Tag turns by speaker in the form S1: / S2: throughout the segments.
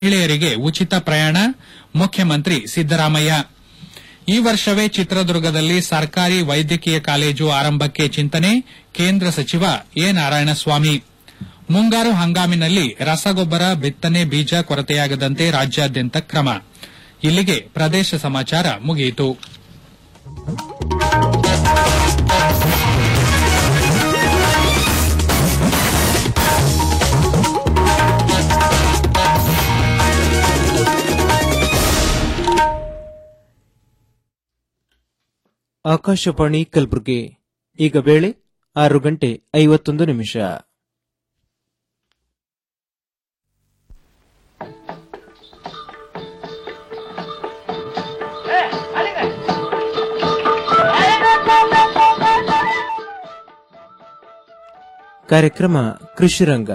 S1: ಮಹಿಳೆಯರಿಗೆ ಉಚಿತ ಪ್ರಯಾಣ ಮುಖ್ಯಮಂತ್ರಿ ಸಿದ್ದರಾಮಯ್ಯ ಈ ವರ್ಷವೇ ಚಿತ್ರದುರ್ಗದಲ್ಲಿ ಸರ್ಕಾರಿ ವೈದ್ಯಕೀಯ ಕಾಲೇಜು ಆರಂಭಕ್ಕೆ ಚಿಂತನೆ ಕೇಂದ್ರ ಸಚಿವ ಎ ನಾರಾಯಣಸ್ವಾಮಿ ಮುಂಗಾರು ಹಂಗಾಮಿನಲ್ಲಿ ರಸಗೊಬ್ಬರ ಬಿತ್ತನೆ ಬೀಜ ಕೊರತೆಯಾಗದಂತೆ ರಾಜ್ಯಾದ್ಯಂತ ಕ್ರಮ ಇಲ್ಲಿಗೆ ಪ್ರದೇಶ ಸಮಾಚಾರ ಮುಗಿಯಿತು
S2: ಆಕಾಶವಾಣಿ ಕಲಬುರಗಿ ಈಗ ವೇಳೆ ಆರು ಗಂಟೆ ಐವತ್ತೊಂದು ನಿಮಿಷ ಕಾರ್ಯಕ್ರಮ ಕೃಷಿರಂಗ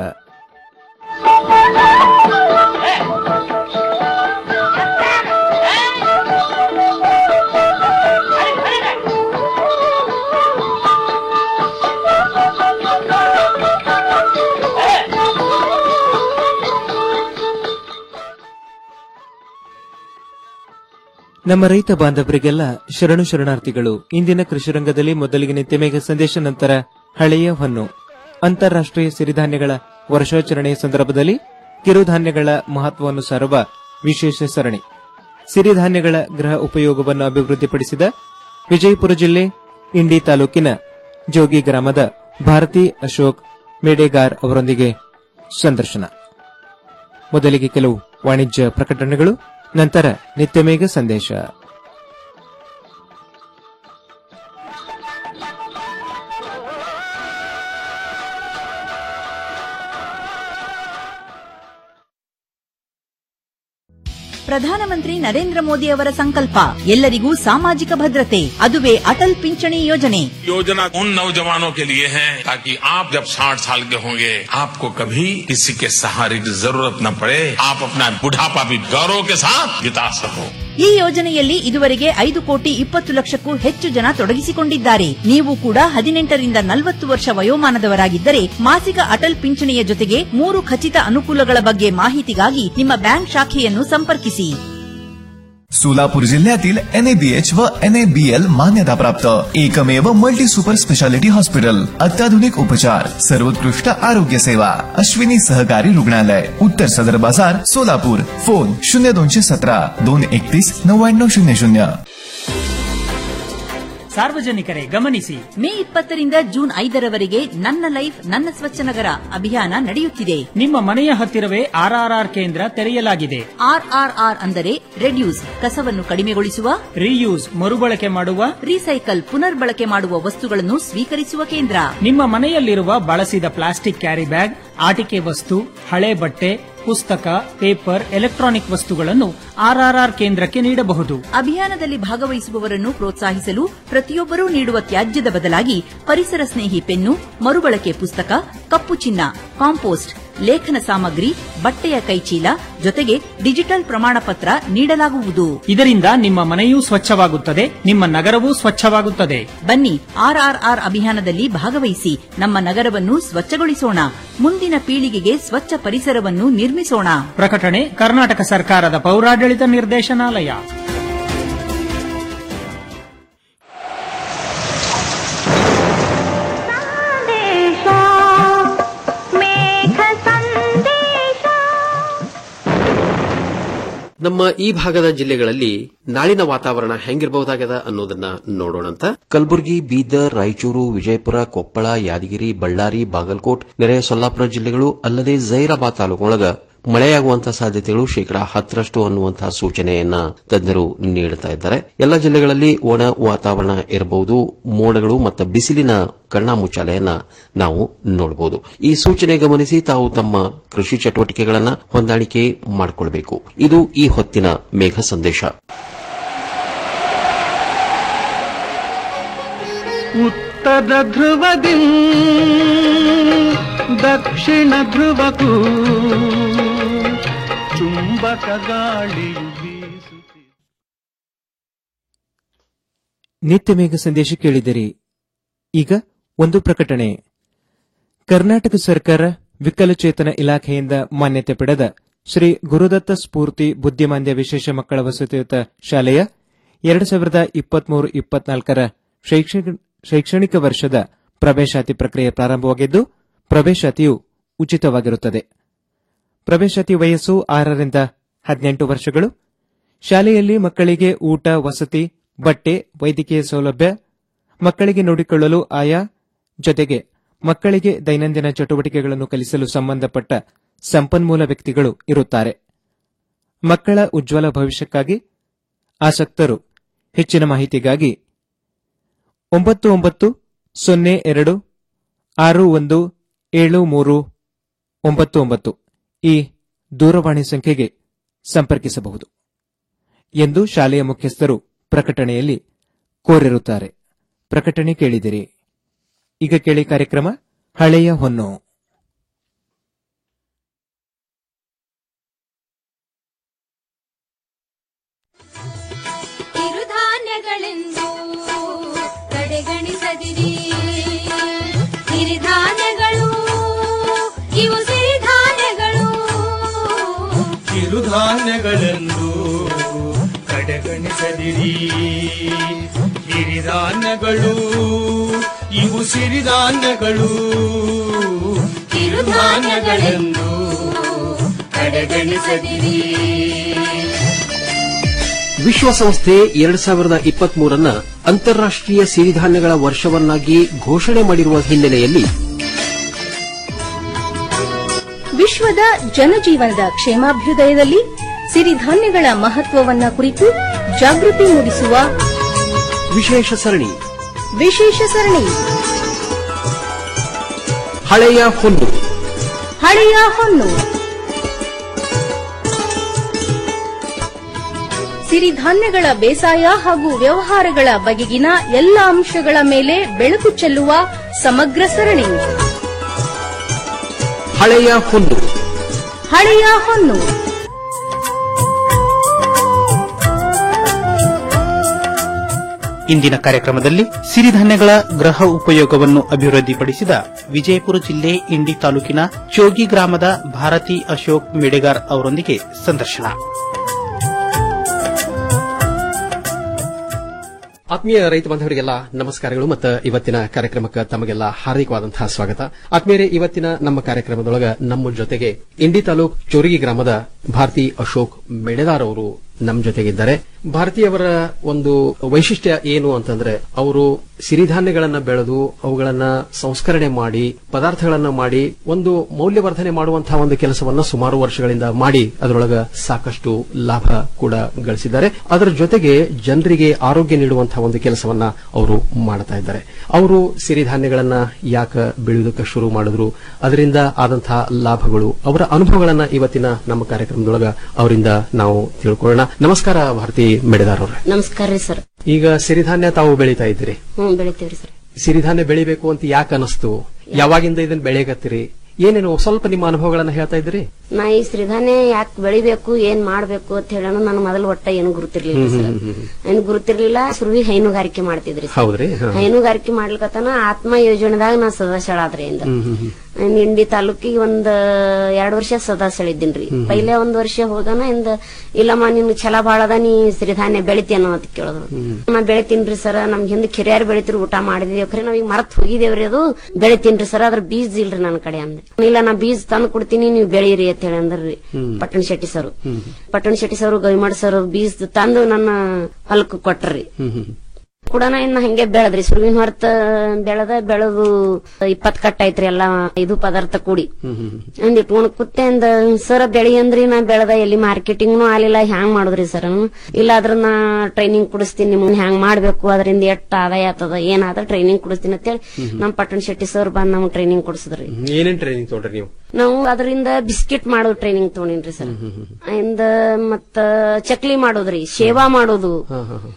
S2: ನಮ್ಮ ರೈತ ಬಾಂಧವರಿಗೆಲ್ಲ ಶರಣು ಶರಣಾರ್ಥಿಗಳು ಇಂದಿನ ಕೃಷಿರಂಗದಲ್ಲಿ ಮೊದಲಿಗೆ ನಿತ್ಯಮೇಘ ಸಂದೇಶ ನಂತರ ಹಳೆಯ ಹೊನ್ನು ಅಂತಾರಾಷ್ಟ್ರೀಯ ಸಿರಿಧಾನ್ಯಗಳ ವರ್ಷಾಚರಣೆಯ ಸಂದರ್ಭದಲ್ಲಿ ಕಿರುಧಾನ್ಯಗಳ ಮಹತ್ವವನ್ನು ಸಾರುವ ವಿಶೇಷ ಸರಣಿ ಸಿರಿಧಾನ್ಯಗಳ ಗೃಹ ಉಪಯೋಗವನ್ನು ಅಭಿವೃದ್ಧಿಪಡಿಸಿದ ವಿಜಯಪುರ ಜಿಲ್ಲೆ ಇಂಡಿ ತಾಲೂಕಿನ ಜೋಗಿ ಗ್ರಾಮದ ಭಾರತಿ ಅಶೋಕ್ ಮೇಡೆಗಾರ್ ಅವರೊಂದಿಗೆ ಸಂದರ್ಶನ ಮೊದಲಿಗೆ ಕೆಲವು ವಾಣಿಜ್ಯ ಪ್ರಕಟಣೆಗಳು ನಂತರ ನಿತ್ಯಮೇಘ ಸಂದೇಶ
S3: ಪ್ರಧಾನಮಂತ್ರಿ ನರೇಂದ್ರ ಮೋದಿ ಅವರ ಸಂಕಲ್ಪ ಎಲ್ಲರಿಗೂ ಸಾಮಾಜಿಕ ಭದ್ರತೆ ಅದುವೇ ಅಟಲ್ ಪಿಂಚಣಿ ಯೋಜನೆ
S4: योजना उन नौजवानों के लिए है ताकि आप जब 60 साल के होंगे आपको कभी किसी के सहारे की जरूरत न पड़े आप अपना बुढ़ापा भी गौरव के साथ बिता सको
S3: ಈ ಯೋಜನೆಯಲ್ಲಿ ಇದುವರೆಗೆ ಐದು ಕೋಟಿ ಇಪ್ಪತ್ತು ಲಕ್ಷಕ್ಕೂ ಹೆಚ್ಚು ಜನ ತೊಡಗಿಸಿಕೊಂಡಿದ್ದಾರೆ ನೀವು ಕೂಡ ಹದಿನೆಂಟರಿಂದ ನಲವತ್ತು ವರ್ಷ ವಯೋಮಾನದವರಾಗಿದ್ದರೆ ಮಾಸಿಕ ಅಟಲ್ ಪಿಂಚಣಿಯ ಜೊತೆಗೆ ಮೂರು ಖಚಿತ ಅನುಕೂಲಗಳ ಬಗ್ಗೆ ಮಾಹಿತಿಗಾಗಿ ನಿಮ್ಮ ಬ್ಯಾಂಕ್ ಶಾಖೆಯನ್ನು ಸಂಪರ್ಕಿಸಿ
S5: सोलापूर जिल्ह्यातील एनएबीएच व एनएबीएल मान्यताप्राप्त एकमेव मल्टी सुपर स्पेशालिटी हॉस्पिटल अत्याधुनिक उपचार सर्वोत्कृष्ट आरोग्य सेवा अश्विनी सहकारी रुग्णालय उत्तर सदर बाजार सोलापूर फोन शून्य दोनशे सतरा दोन एकतीस नव्याण्णव शून्य शून्य
S6: ಸಾರ್ವಜನಿಕರೇ ಗಮನಿಸಿ
S3: ಮೇ ಇಪ್ಪತ್ತರಿಂದ ಜೂನ್ ಐದರವರೆಗೆ ನನ್ನ ಲೈಫ್ ನನ್ನ ಸ್ವಚ್ಛ ನಗರ ಅಭಿಯಾನ ನಡೆಯುತ್ತಿದೆ
S6: ನಿಮ್ಮ ಮನೆಯ ಹತ್ತಿರವೇ ಆರ್ಆರ್ಆರ್ ಕೇಂದ್ರ ತೆರೆಯಲಾಗಿದೆ
S3: ಆರ್ಆರ್ಆರ್ ಅಂದರೆ ರೆಡ್ಯೂಸ್ ಕಸವನ್ನು ಕಡಿಮೆಗೊಳಿಸುವ
S6: ರೀಯೂಸ್ ಮರುಬಳಕೆ ಮಾಡುವ
S3: ರೀಸೈಕಲ್ ಪುನರ್ಬಳಕೆ ಮಾಡುವ ವಸ್ತುಗಳನ್ನು ಸ್ವೀಕರಿಸುವ ಕೇಂದ್ರ
S6: ನಿಮ್ಮ ಮನೆಯಲ್ಲಿರುವ ಬಳಸಿದ ಪ್ಲಾಸ್ಟಿಕ್ ಕ್ಯಾರಿ ಬ್ಯಾಗ್ ಆಟಿಕೆ ವಸ್ತು ಹಳೆ ಬಟ್ಟೆ ಪುಸ್ತಕ ಪೇಪರ್ ಎಲೆಕ್ಟ್ರಾನಿಕ್ ವಸ್ತುಗಳನ್ನು ಆರ್ಆರ್ಆರ್ ಕೇಂದ್ರಕ್ಕೆ ನೀಡಬಹುದು
S3: ಅಭಿಯಾನದಲ್ಲಿ ಭಾಗವಹಿಸುವವರನ್ನು ಪ್ರೋತ್ಸಾಹಿಸಲು ಪ್ರತಿಯೊಬ್ಬರೂ ನೀಡುವ ತ್ಯಾಜ್ಯದ ಬದಲಾಗಿ ಪರಿಸರ ಸ್ನೇಹಿ ಪೆನ್ನು ಮರುಬಳಕೆ ಪುಸ್ತಕ ಕಪ್ಪು ಚಿನ್ನ ಕಾಂಪೋಸ್ಟ್ ಲೇಖನ ಸಾಮಗ್ರಿ ಬಟ್ಟೆಯ ಕೈಚೀಲ ಜೊತೆಗೆ ಡಿಜಿಟಲ್ ಪ್ರಮಾಣ ಪತ್ರ ನೀಡಲಾಗುವುದು
S6: ಇದರಿಂದ ನಿಮ್ಮ ಮನೆಯೂ ಸ್ವಚ್ಛವಾಗುತ್ತದೆ ನಿಮ್ಮ ನಗರವೂ ಸ್ವಚ್ಛವಾಗುತ್ತದೆ
S3: ಬನ್ನಿ ಆರ್ಆರ್ಆರ್ ಅಭಿಯಾನದಲ್ಲಿ ಭಾಗವಹಿಸಿ ನಮ್ಮ ನಗರವನ್ನು ಸ್ವಚ್ಛಗೊಳಿಸೋಣ ಮುಂದಿನ ಪೀಳಿಗೆಗೆ ಸ್ವಚ್ಛ ಪರಿಸರವನ್ನು ನಿರ್ಮಿಸೋಣ
S6: ಪ್ರಕಟಣೆ ಕರ್ನಾಟಕ ಸರ್ಕಾರದ ಪೌರಾಡಳಿತ ನಿರ್ದೇಶನಾಲಯ
S7: ನಮ್ಮ ಈ ಭಾಗದ ಜಿಲ್ಲೆಗಳಲ್ಲಿ ನಾಳಿನ ವಾತಾವರಣ ಹೆಂಗಿರಬಹುದಾಗದ ಅನ್ನೋದನ್ನ ನೋಡೋಣಂತ ಕಲಬುರಗಿ ಬೀದರ್ ರಾಯಚೂರು ವಿಜಯಪುರ ಕೊಪ್ಪಳ ಯಾದಗಿರಿ ಬಳ್ಳಾರಿ ಬಾಗಲಕೋಟ್ ನೆರೆಯ ಸೊಲ್ಲಾಪುರ ಜಿಲ್ಲೆಗಳು ಅಲ್ಲದೆ ಜೈರಾಬಾದ್ ತಾಲೂಕೊಳಗ ಮಳೆಯಾಗುವಂತಹ ಸಾಧ್ಯತೆಗಳು ಶೇಕಡಾ ಹತ್ತರಷ್ಟು ಅನ್ನುವಂತಹ ಸೂಚನೆಯನ್ನ ತಜ್ಞರು ನೀಡುತ್ತಾ ಇದ್ದಾರೆ ಎಲ್ಲ ಜಿಲ್ಲೆಗಳಲ್ಲಿ ಒಣ ವಾತಾವರಣ ಇರಬಹುದು ಮೋಡಗಳು ಮತ್ತು ಬಿಸಿಲಿನ ಕಣ್ಣಾಮುಚ್ಚಾಲೆಯನ್ನ ನಾವು ನೋಡಬಹುದು ಈ ಸೂಚನೆ ಗಮನಿಸಿ ತಾವು ತಮ್ಮ ಕೃಷಿ ಚಟುವಟಿಕೆಗಳನ್ನ ಹೊಂದಾಣಿಕೆ ಮಾಡಿಕೊಳ್ಬೇಕು ಇದು ಈ ಹೊತ್ತಿನ ಮೇಘ ಸಂದೇಶ
S8: ಉತ್ತರ ಧ್ರುವದಿ ದಕ್ಷಿಣ ಧ್ರುವಕ್ಕೂ ಚುಂಬಕ ಗಾಳಿಯು ಬೀಸುತ್ತಿದೆ
S2: ನಿತ್ಯಮೇಘ ಸಂದೇಶ ಕೇಳಿದಿರಿ ಈಗ ಒಂದು ಪ್ರಕಟಣೆ ಕರ್ನಾಟಕ ಸರ್ಕಾರ ವಿಕಲಚೇತನ ಇಲಾಖೆಯಿಂದ ಮಾನ್ಯತೆ ಪಡೆದ ಶ್ರೀ ಗುರುದತ್ತ ಸ್ಫೂರ್ತಿ ಬುದ್ಧಿಮಾಂದ್ಯ ವಿಶೇಷ ಮಕ್ಕಳ ವಸತಿಯುತ ಶಾಲೆಯ ಎರಡು ಸಾವಿರದ ಇಪ್ಪತ್ಮೂರು ಇಪ್ಪತ್ನಾಲ್ಕರ ಶೈಕ್ಷಣಿಕ ವರ್ಷದ ಪ್ರವೇಶಾತಿ ಪ್ರಕ್ರಿಯೆ ಪ್ರಾರಂಭವಾಗಿದ್ದು ಪ್ರವೇಶಾತಿಯು ಉಚಿತವಾಗಿರುತ್ತದೆ ಪ್ರವೇಶಾತಿ ವಯಸ್ಸು ಆರರಿಂದ ಹದಿನೆಂಟು ವರ್ಷಗಳು ಶಾಲೆಯಲ್ಲಿ ಮಕ್ಕಳಿಗೆ ಊಟ ವಸತಿ ಬಟ್ಟೆ ವೈದ್ಯಕೀಯ ಸೌಲಭ್ಯ ಮಕ್ಕಳಿಗೆ ನೋಡಿಕೊಳ್ಳಲು ಆಯಾ ಜೊತೆಗೆ ಮಕ್ಕಳಿಗೆ ದೈನಂದಿನ ಚಟುವಟಿಕೆಗಳನ್ನು ಕಲಿಸಲು ಸಂಬಂಧಪಟ್ಟ ಸಂಪನ್ಮೂಲ ವ್ಯಕ್ತಿಗಳು ಇರುತ್ತಾರೆ ಮಕ್ಕಳ ಉಜ್ವಲ ಭವಿಷ್ಯಕ್ಕಾಗಿ ಆಸಕ್ತರು ಹೆಚ್ಚಿನ ಮಾಹಿತಿಗಾಗಿ ಒಂಬತ್ತು ಒಂಬತ್ತು ಸೊನ್ನೆ ಎರಡು ಆರು ಒಂದು ಏಳು ಮೂರು ಒಂಬತ್ತು ಒಂಬತ್ತು ಈ ದೂರವಾಣಿ ಸಂಖ್ಯೆಗೆ ಸಂಪರ್ಕಿಸಬಹುದು ಎಂದು ಶಾಲೆಯ ಮುಖ್ಯಸ್ಥರು ಪ್ರಕಟಣೆಯಲ್ಲಿ ಕೋರಿರುತ್ತಾರೆ ಪ್ರಕಟಣೆ ಕೇಳಿದಿರಿ ಈಗ ಕೇಳಿ ಕಾರ್ಯಕ್ರಮ ಹಳೆಯ ಹೊನ್ನು
S9: ಕಿರುಧಾನ್ಯಗಳೆಂದು ಕಡೆಗಣಿಸದಿರಿ ಸಿರಿಧಾನ್ಯಗಳು ಇವು ಸಿರಿಧಾನ್ಯಗಳು
S8: ಕಿರುಧಾನ್ಯಗಳೆಂದು ಕಡೆಗಣಿಸದಿರಿ ಹಿರಿಧಾನ್ಯಗಳು ಇವು ಸಿರಿಧಾನ್ಯಗಳು ಕಿರುಧಾನ್ಯಗಳೆಂದು ಕಡೆಗಣಿಸದಿರಿ
S7: ವಿಶ್ವಸಂಸ್ಥೆ ಎರಡ್ ಸಾವಿರದ ಇಪ್ಪತ್ತ್ ಮೂರನ್ನ ಅಂತಾರಾಷ್ಟೀಯ ಸಿರಿಧಾನ್ಯಗಳ ವರ್ಷವನ್ನಾಗಿ ಘೋಷಣೆ ಮಾಡಿರುವ ಹಿನ್ನೆಲೆಯಲ್ಲಿ
S10: ವಿಶ್ವದ ಜನಜೀವನದ ಕ್ಷೇಮಾಭ್ಯುದಯದಲ್ಲಿ ಸಿರಿಧಾನ್ಯಗಳ ಮಹತ್ವವನ್ನ ಕುರಿತು ಜಾಗೃತಿ ಮೂಡಿಸುವ
S7: ವಿಶೇಷ ಸರಣಿ
S10: ವಿಶೇಷ ಸರಣಿ
S7: ಹಳೆಯ ಹೊನ್ನು
S10: ಹಳೆಯ ಹೊನ್ನು ಸಿರಿಧಾನ್ಯಗಳ ಬೇಸಾಯ ಹಾಗೂ ವ್ಯವಹಾರಗಳ ಬಗೆಗಿನ ಎಲ್ಲ ಅಂಶಗಳ ಮೇಲೆ ಬೆಳಕು ಚೆಲ್ಲುವ ಸಮಗ್ರ ಸರಣಿ
S7: ಹಳೆಯ ಹೊನ್ನು
S10: ಹಳೆಯ ಹೊನ್ನು
S11: ಇಂದಿನ ಕಾರ್ಯಕ್ರಮದಲ್ಲಿ ಸಿರಿಧಾನ್ಯಗಳ ಗೃಹ ಉಪಯೋಗವನ್ನು ಅಭಿವೃದ್ಧಿಪಡಿಸಿದ ವಿಜಯಪುರ ಜಿಲ್ಲೆ ಇಂಡಿ ತಾಲೂಕಿನ ಚೋಗಿ ಗ್ರಾಮದ ಭಾರತಿ ಅಶೋಕ್ ಮಿಡೆಗಾರ್ ಅವರೊಂದಿಗೆ ಸಂದರ್ಶನ
S7: ಆತ್ಮೀಯ ರೈತ ಬಾಂಧವರಿಗೆಲ್ಲ ನಮಸ್ಕಾರಗಳು ಮತ್ತು ಇವತ್ತಿನ ಕಾರ್ಯಕ್ರಮಕ್ಕೆ ತಮಗೆಲ್ಲ ಹಾರ್ದಿಕವಾದಂತಹ ಸ್ವಾಗತ ಆತ್ಮೀಯರೇ ಇವತ್ತಿನ ನಮ್ಮ ಕಾರ್ಯಕ್ರಮದೊಳಗ ನಮ್ಮ ಜೊತೆಗೆ ಇಂಡಿ ತಾಲೂಕ್ ಚೋರಿಗಿ ಗ್ರಾಮದ ಭಾರತಿ ಅಶೋಕ್ ಮೆಡೆದಾರ್ ಅವರು ನಮ್ಮ ಜೊತೆಗಿದ್ದಾರೆ ಭಾರತೀಯವರ ಒಂದು ವೈಶಿಷ್ಟ್ಯ ಏನು ಅಂತಂದ್ರೆ ಅವರು ಸಿರಿಧಾನ್ಯಗಳನ್ನ ಬೆಳೆದು ಅವುಗಳನ್ನ ಸಂಸ್ಕರಣೆ ಮಾಡಿ ಪದಾರ್ಥಗಳನ್ನ ಮಾಡಿ ಒಂದು ಮೌಲ್ಯವರ್ಧನೆ ಮಾಡುವಂತಹ ಒಂದು ಕೆಲಸವನ್ನ ಸುಮಾರು ವರ್ಷಗಳಿಂದ ಮಾಡಿ ಅದರೊಳಗ ಸಾಕಷ್ಟು ಲಾಭ ಕೂಡ ಗಳಿಸಿದ್ದಾರೆ ಅದರ ಜೊತೆಗೆ ಜನರಿಗೆ ಆರೋಗ್ಯ ನೀಡುವಂತಹ ಒಂದು ಕೆಲಸವನ್ನ ಅವರು ಮಾಡ್ತಾ ಇದ್ದಾರೆ ಅವರು ಸಿರಿಧಾನ್ಯಗಳನ್ನ ಯಾಕ ಬೆಳೆಯುವುದಕ್ಕೆ ಶುರು ಮಾಡಿದ್ರು ಅದರಿಂದ ಆದಂತಹ ಲಾಭಗಳು ಅವರ ಅನುಭವಗಳನ್ನ ಇವತ್ತಿನ ನಮ್ಮ ಕಾರ್ಯಕ್ರಮದೊಳಗ ಅವರಿಂದ ನಾವು ತಿಳ್ಕೊಳ್ಳೋಣ ನಮಸ್ಕಾರ ಭಾರತಿ ಮೆಡೆದಾರ್ ಅವ್ರೆ
S12: ನಮಸ್ಕಾರ ರೀ ಸರ್
S7: ಈಗ ಸಿರಿಧಾನ್ಯ ತಾವು ಬೆಳೀತಾ ಇದ್ದೀರಿ
S12: ಹ್ಮ್ ಬೆಳಿತೀವ್ರಿ ಸರ್
S7: ಸಿರಿಧಾನ್ಯ ಬೆಳಿಬೇಕು ಅಂತ ಯಾಕೆ ಅನಿಸ್ತು ಯಾವಾಗಿಂದ ಇದನ್ನ ಬೆಳೆಯಕತ್ತೀರಿ ಏನೇನು ಸ್ವಲ್ಪ ನಿಮ್ಮ ಅನುಭವಗಳನ್ನ ಹೇಳ್ತಾ ಇದ್ರಿ
S12: ನಾ ಈ ಸಿರಿಧಾನ್ಯ ಯಾಕೆ ಬೆಳಿಬೇಕು ಏನ್ ಮಾಡ್ಬೇಕು ಅಂತ ಹೇಳೋಣ ನಾನು ಮೊದಲು ಒಟ್ಟ ಏನು ಗುರುತಿರ್ಲಿಲ್ಲ ಸರ್ ಏನ್ ಗುರುತಿರ್ಲಿಲ್ಲ ಸುರುವಿ ಹೈನುಗಾರಿಕೆ ಮಾಡ್ತಿದ್ರಿ ಸರ್.
S7: ಹೌದ್ರಿ ಹಾ.
S12: ಹೈನುಗಾರಿಕೆ ಮಾಡ್ಲಿಕತ್ತಾನ ಆತ್ಮ ಯೋಜನೆದಾಗ ನಾ ಸದಸ್ಯಳಾದ್ರಿಂದ ಇಂಡಿ ತಾಲೂಕಿಗೆ ಒಂದ್ ಎರಡ್ ವರ್ಷ ಸದಸ್ಯಳಿದ್ದೀನ್ರಿ ಪೈಲೆ ಒಂದ್ ವರ್ಷ ಹೋಗನ ಇಂದ ಇಲ್ಲಮ್ಮ ನಿನ್ ಛಲ ಬಾಳ ಅದ ನೀ ಸಿರಿಧಾನ್ಯ ಬೆಳಿತೇನೋ ಅಂತ ಕೇಳಿದ್ರು ನಾ ಬೆಳಿತೀನ್ರಿ ಸರ್ ನಮ್ಗೆ ಹಿಂದೆ ಕಿರಿಯರ್ ಬೆಳಿತಿರು ಊಟ ಮಾಡಿದೀವಿ ಖರೆ ನಾವ್ ಈಗ ಮರತ್ ಹೋಗಿದೇವ್ರಿ ಅದು ಬೆಳಿತೀನ್ರಿ ಸರ್ ಅದ್ರ ಬೀಜ ಇಲ್ರಿ ನನ್ನ ಕಡೆ ಅಂದೆ ಇಲ್ಲ ನಾ ಬೀಜ ತಂದು ಕೊಡ್ತೀನಿ ನೀವು ಬೆಳೀರಿ ಅಂತ ಹೇಳಿ ಅಂದ್ರಿ ಪಟ್ಟಣ ಶೆಟ್ಟಿ ಸರ್ ಪಟ್ಟಣ ಶೆಟ್ಟಿ ಸರ್ ಗವಿಮಾಡ್ ಸರ್ ಬೀಜ ತಂದು ನನ್ನ ಹೊಲಕ್ ಕೊಟ್ರಿ ಕೂಡ ನಾ ಇನ್ನ ಹಂಗೆ ಬೆಳೆದ್ರಿ ಸುರುವಿನ ಹೊರತ ಬೆಳೆದ ಬೆಳೆದು ಇಪ್ಪತ್ ಕಟ್ ಐತ್ರಿ ಎಲ್ಲಾ ಇದು ಪದಾರ್ಥ ಕೂಡಿ ಅಂದ್ ಇಟ್ಕೊಂಡ್ ಕೂತೆ ಅಂದ ಸರ್ ಬೆಳಿ ಅಂದ್ರಿ ನಾ ಬೆಳೆದ ಎಲ್ಲಿ ಮಾರ್ಕೆಟಿಂಗ್ನು ಆಲಿಲ್ಲ ಹ್ಯಾಂಗ್ ಮಾಡುದ್ರಿ ಸರ್ ಇಲ್ಲ ಅದ್ರ ನಾ ಟ್ರೈನಿಂಗ್ ಕೊಡಿಸ್ತೀನಿ ನಿಮ್ಮನ್ನ ಹ್ಯಾಂಗ್ ಮಾಡ್ಬೇಕು ಅದರಿಂದ ಎಷ್ಟ್ ಆದಾಯ ಆತದ ಏನಾದ ಟ್ರೈನಿಂಗ್ ಕೊಡಿಸ್ತೀನಿ ಅಂತೇಳಿ ನಮ್ ಪಟ್ಟಣ ಶೆಟ್ಟಿ ಸರ್ ಬಂದ್ ನಮ್ಗ್ ಟ್ರೈನಿಂಗ್ ಕೊಡಿಸಿದ್ರಿ
S7: ಏನೇನ್ ಟ್ರೈನಿಂಗ್ ತೊಗೊಂಡ್ರಿ ನೀವು
S12: ನಾವು ಅದರಿಂದ ಬಿಸ್ಕಿಟ್ ಮಾಡೋ ಟ್ರೈನಿಂಗ್ ತಗೊಂಡಿನ್ರಿ ಸರ್ ಇಂದ ಮತ್ತ ಚಕ್ಲಿ ಮಾಡೋದ್ರಿ ಶೇವಾ ಮಾಡೋದು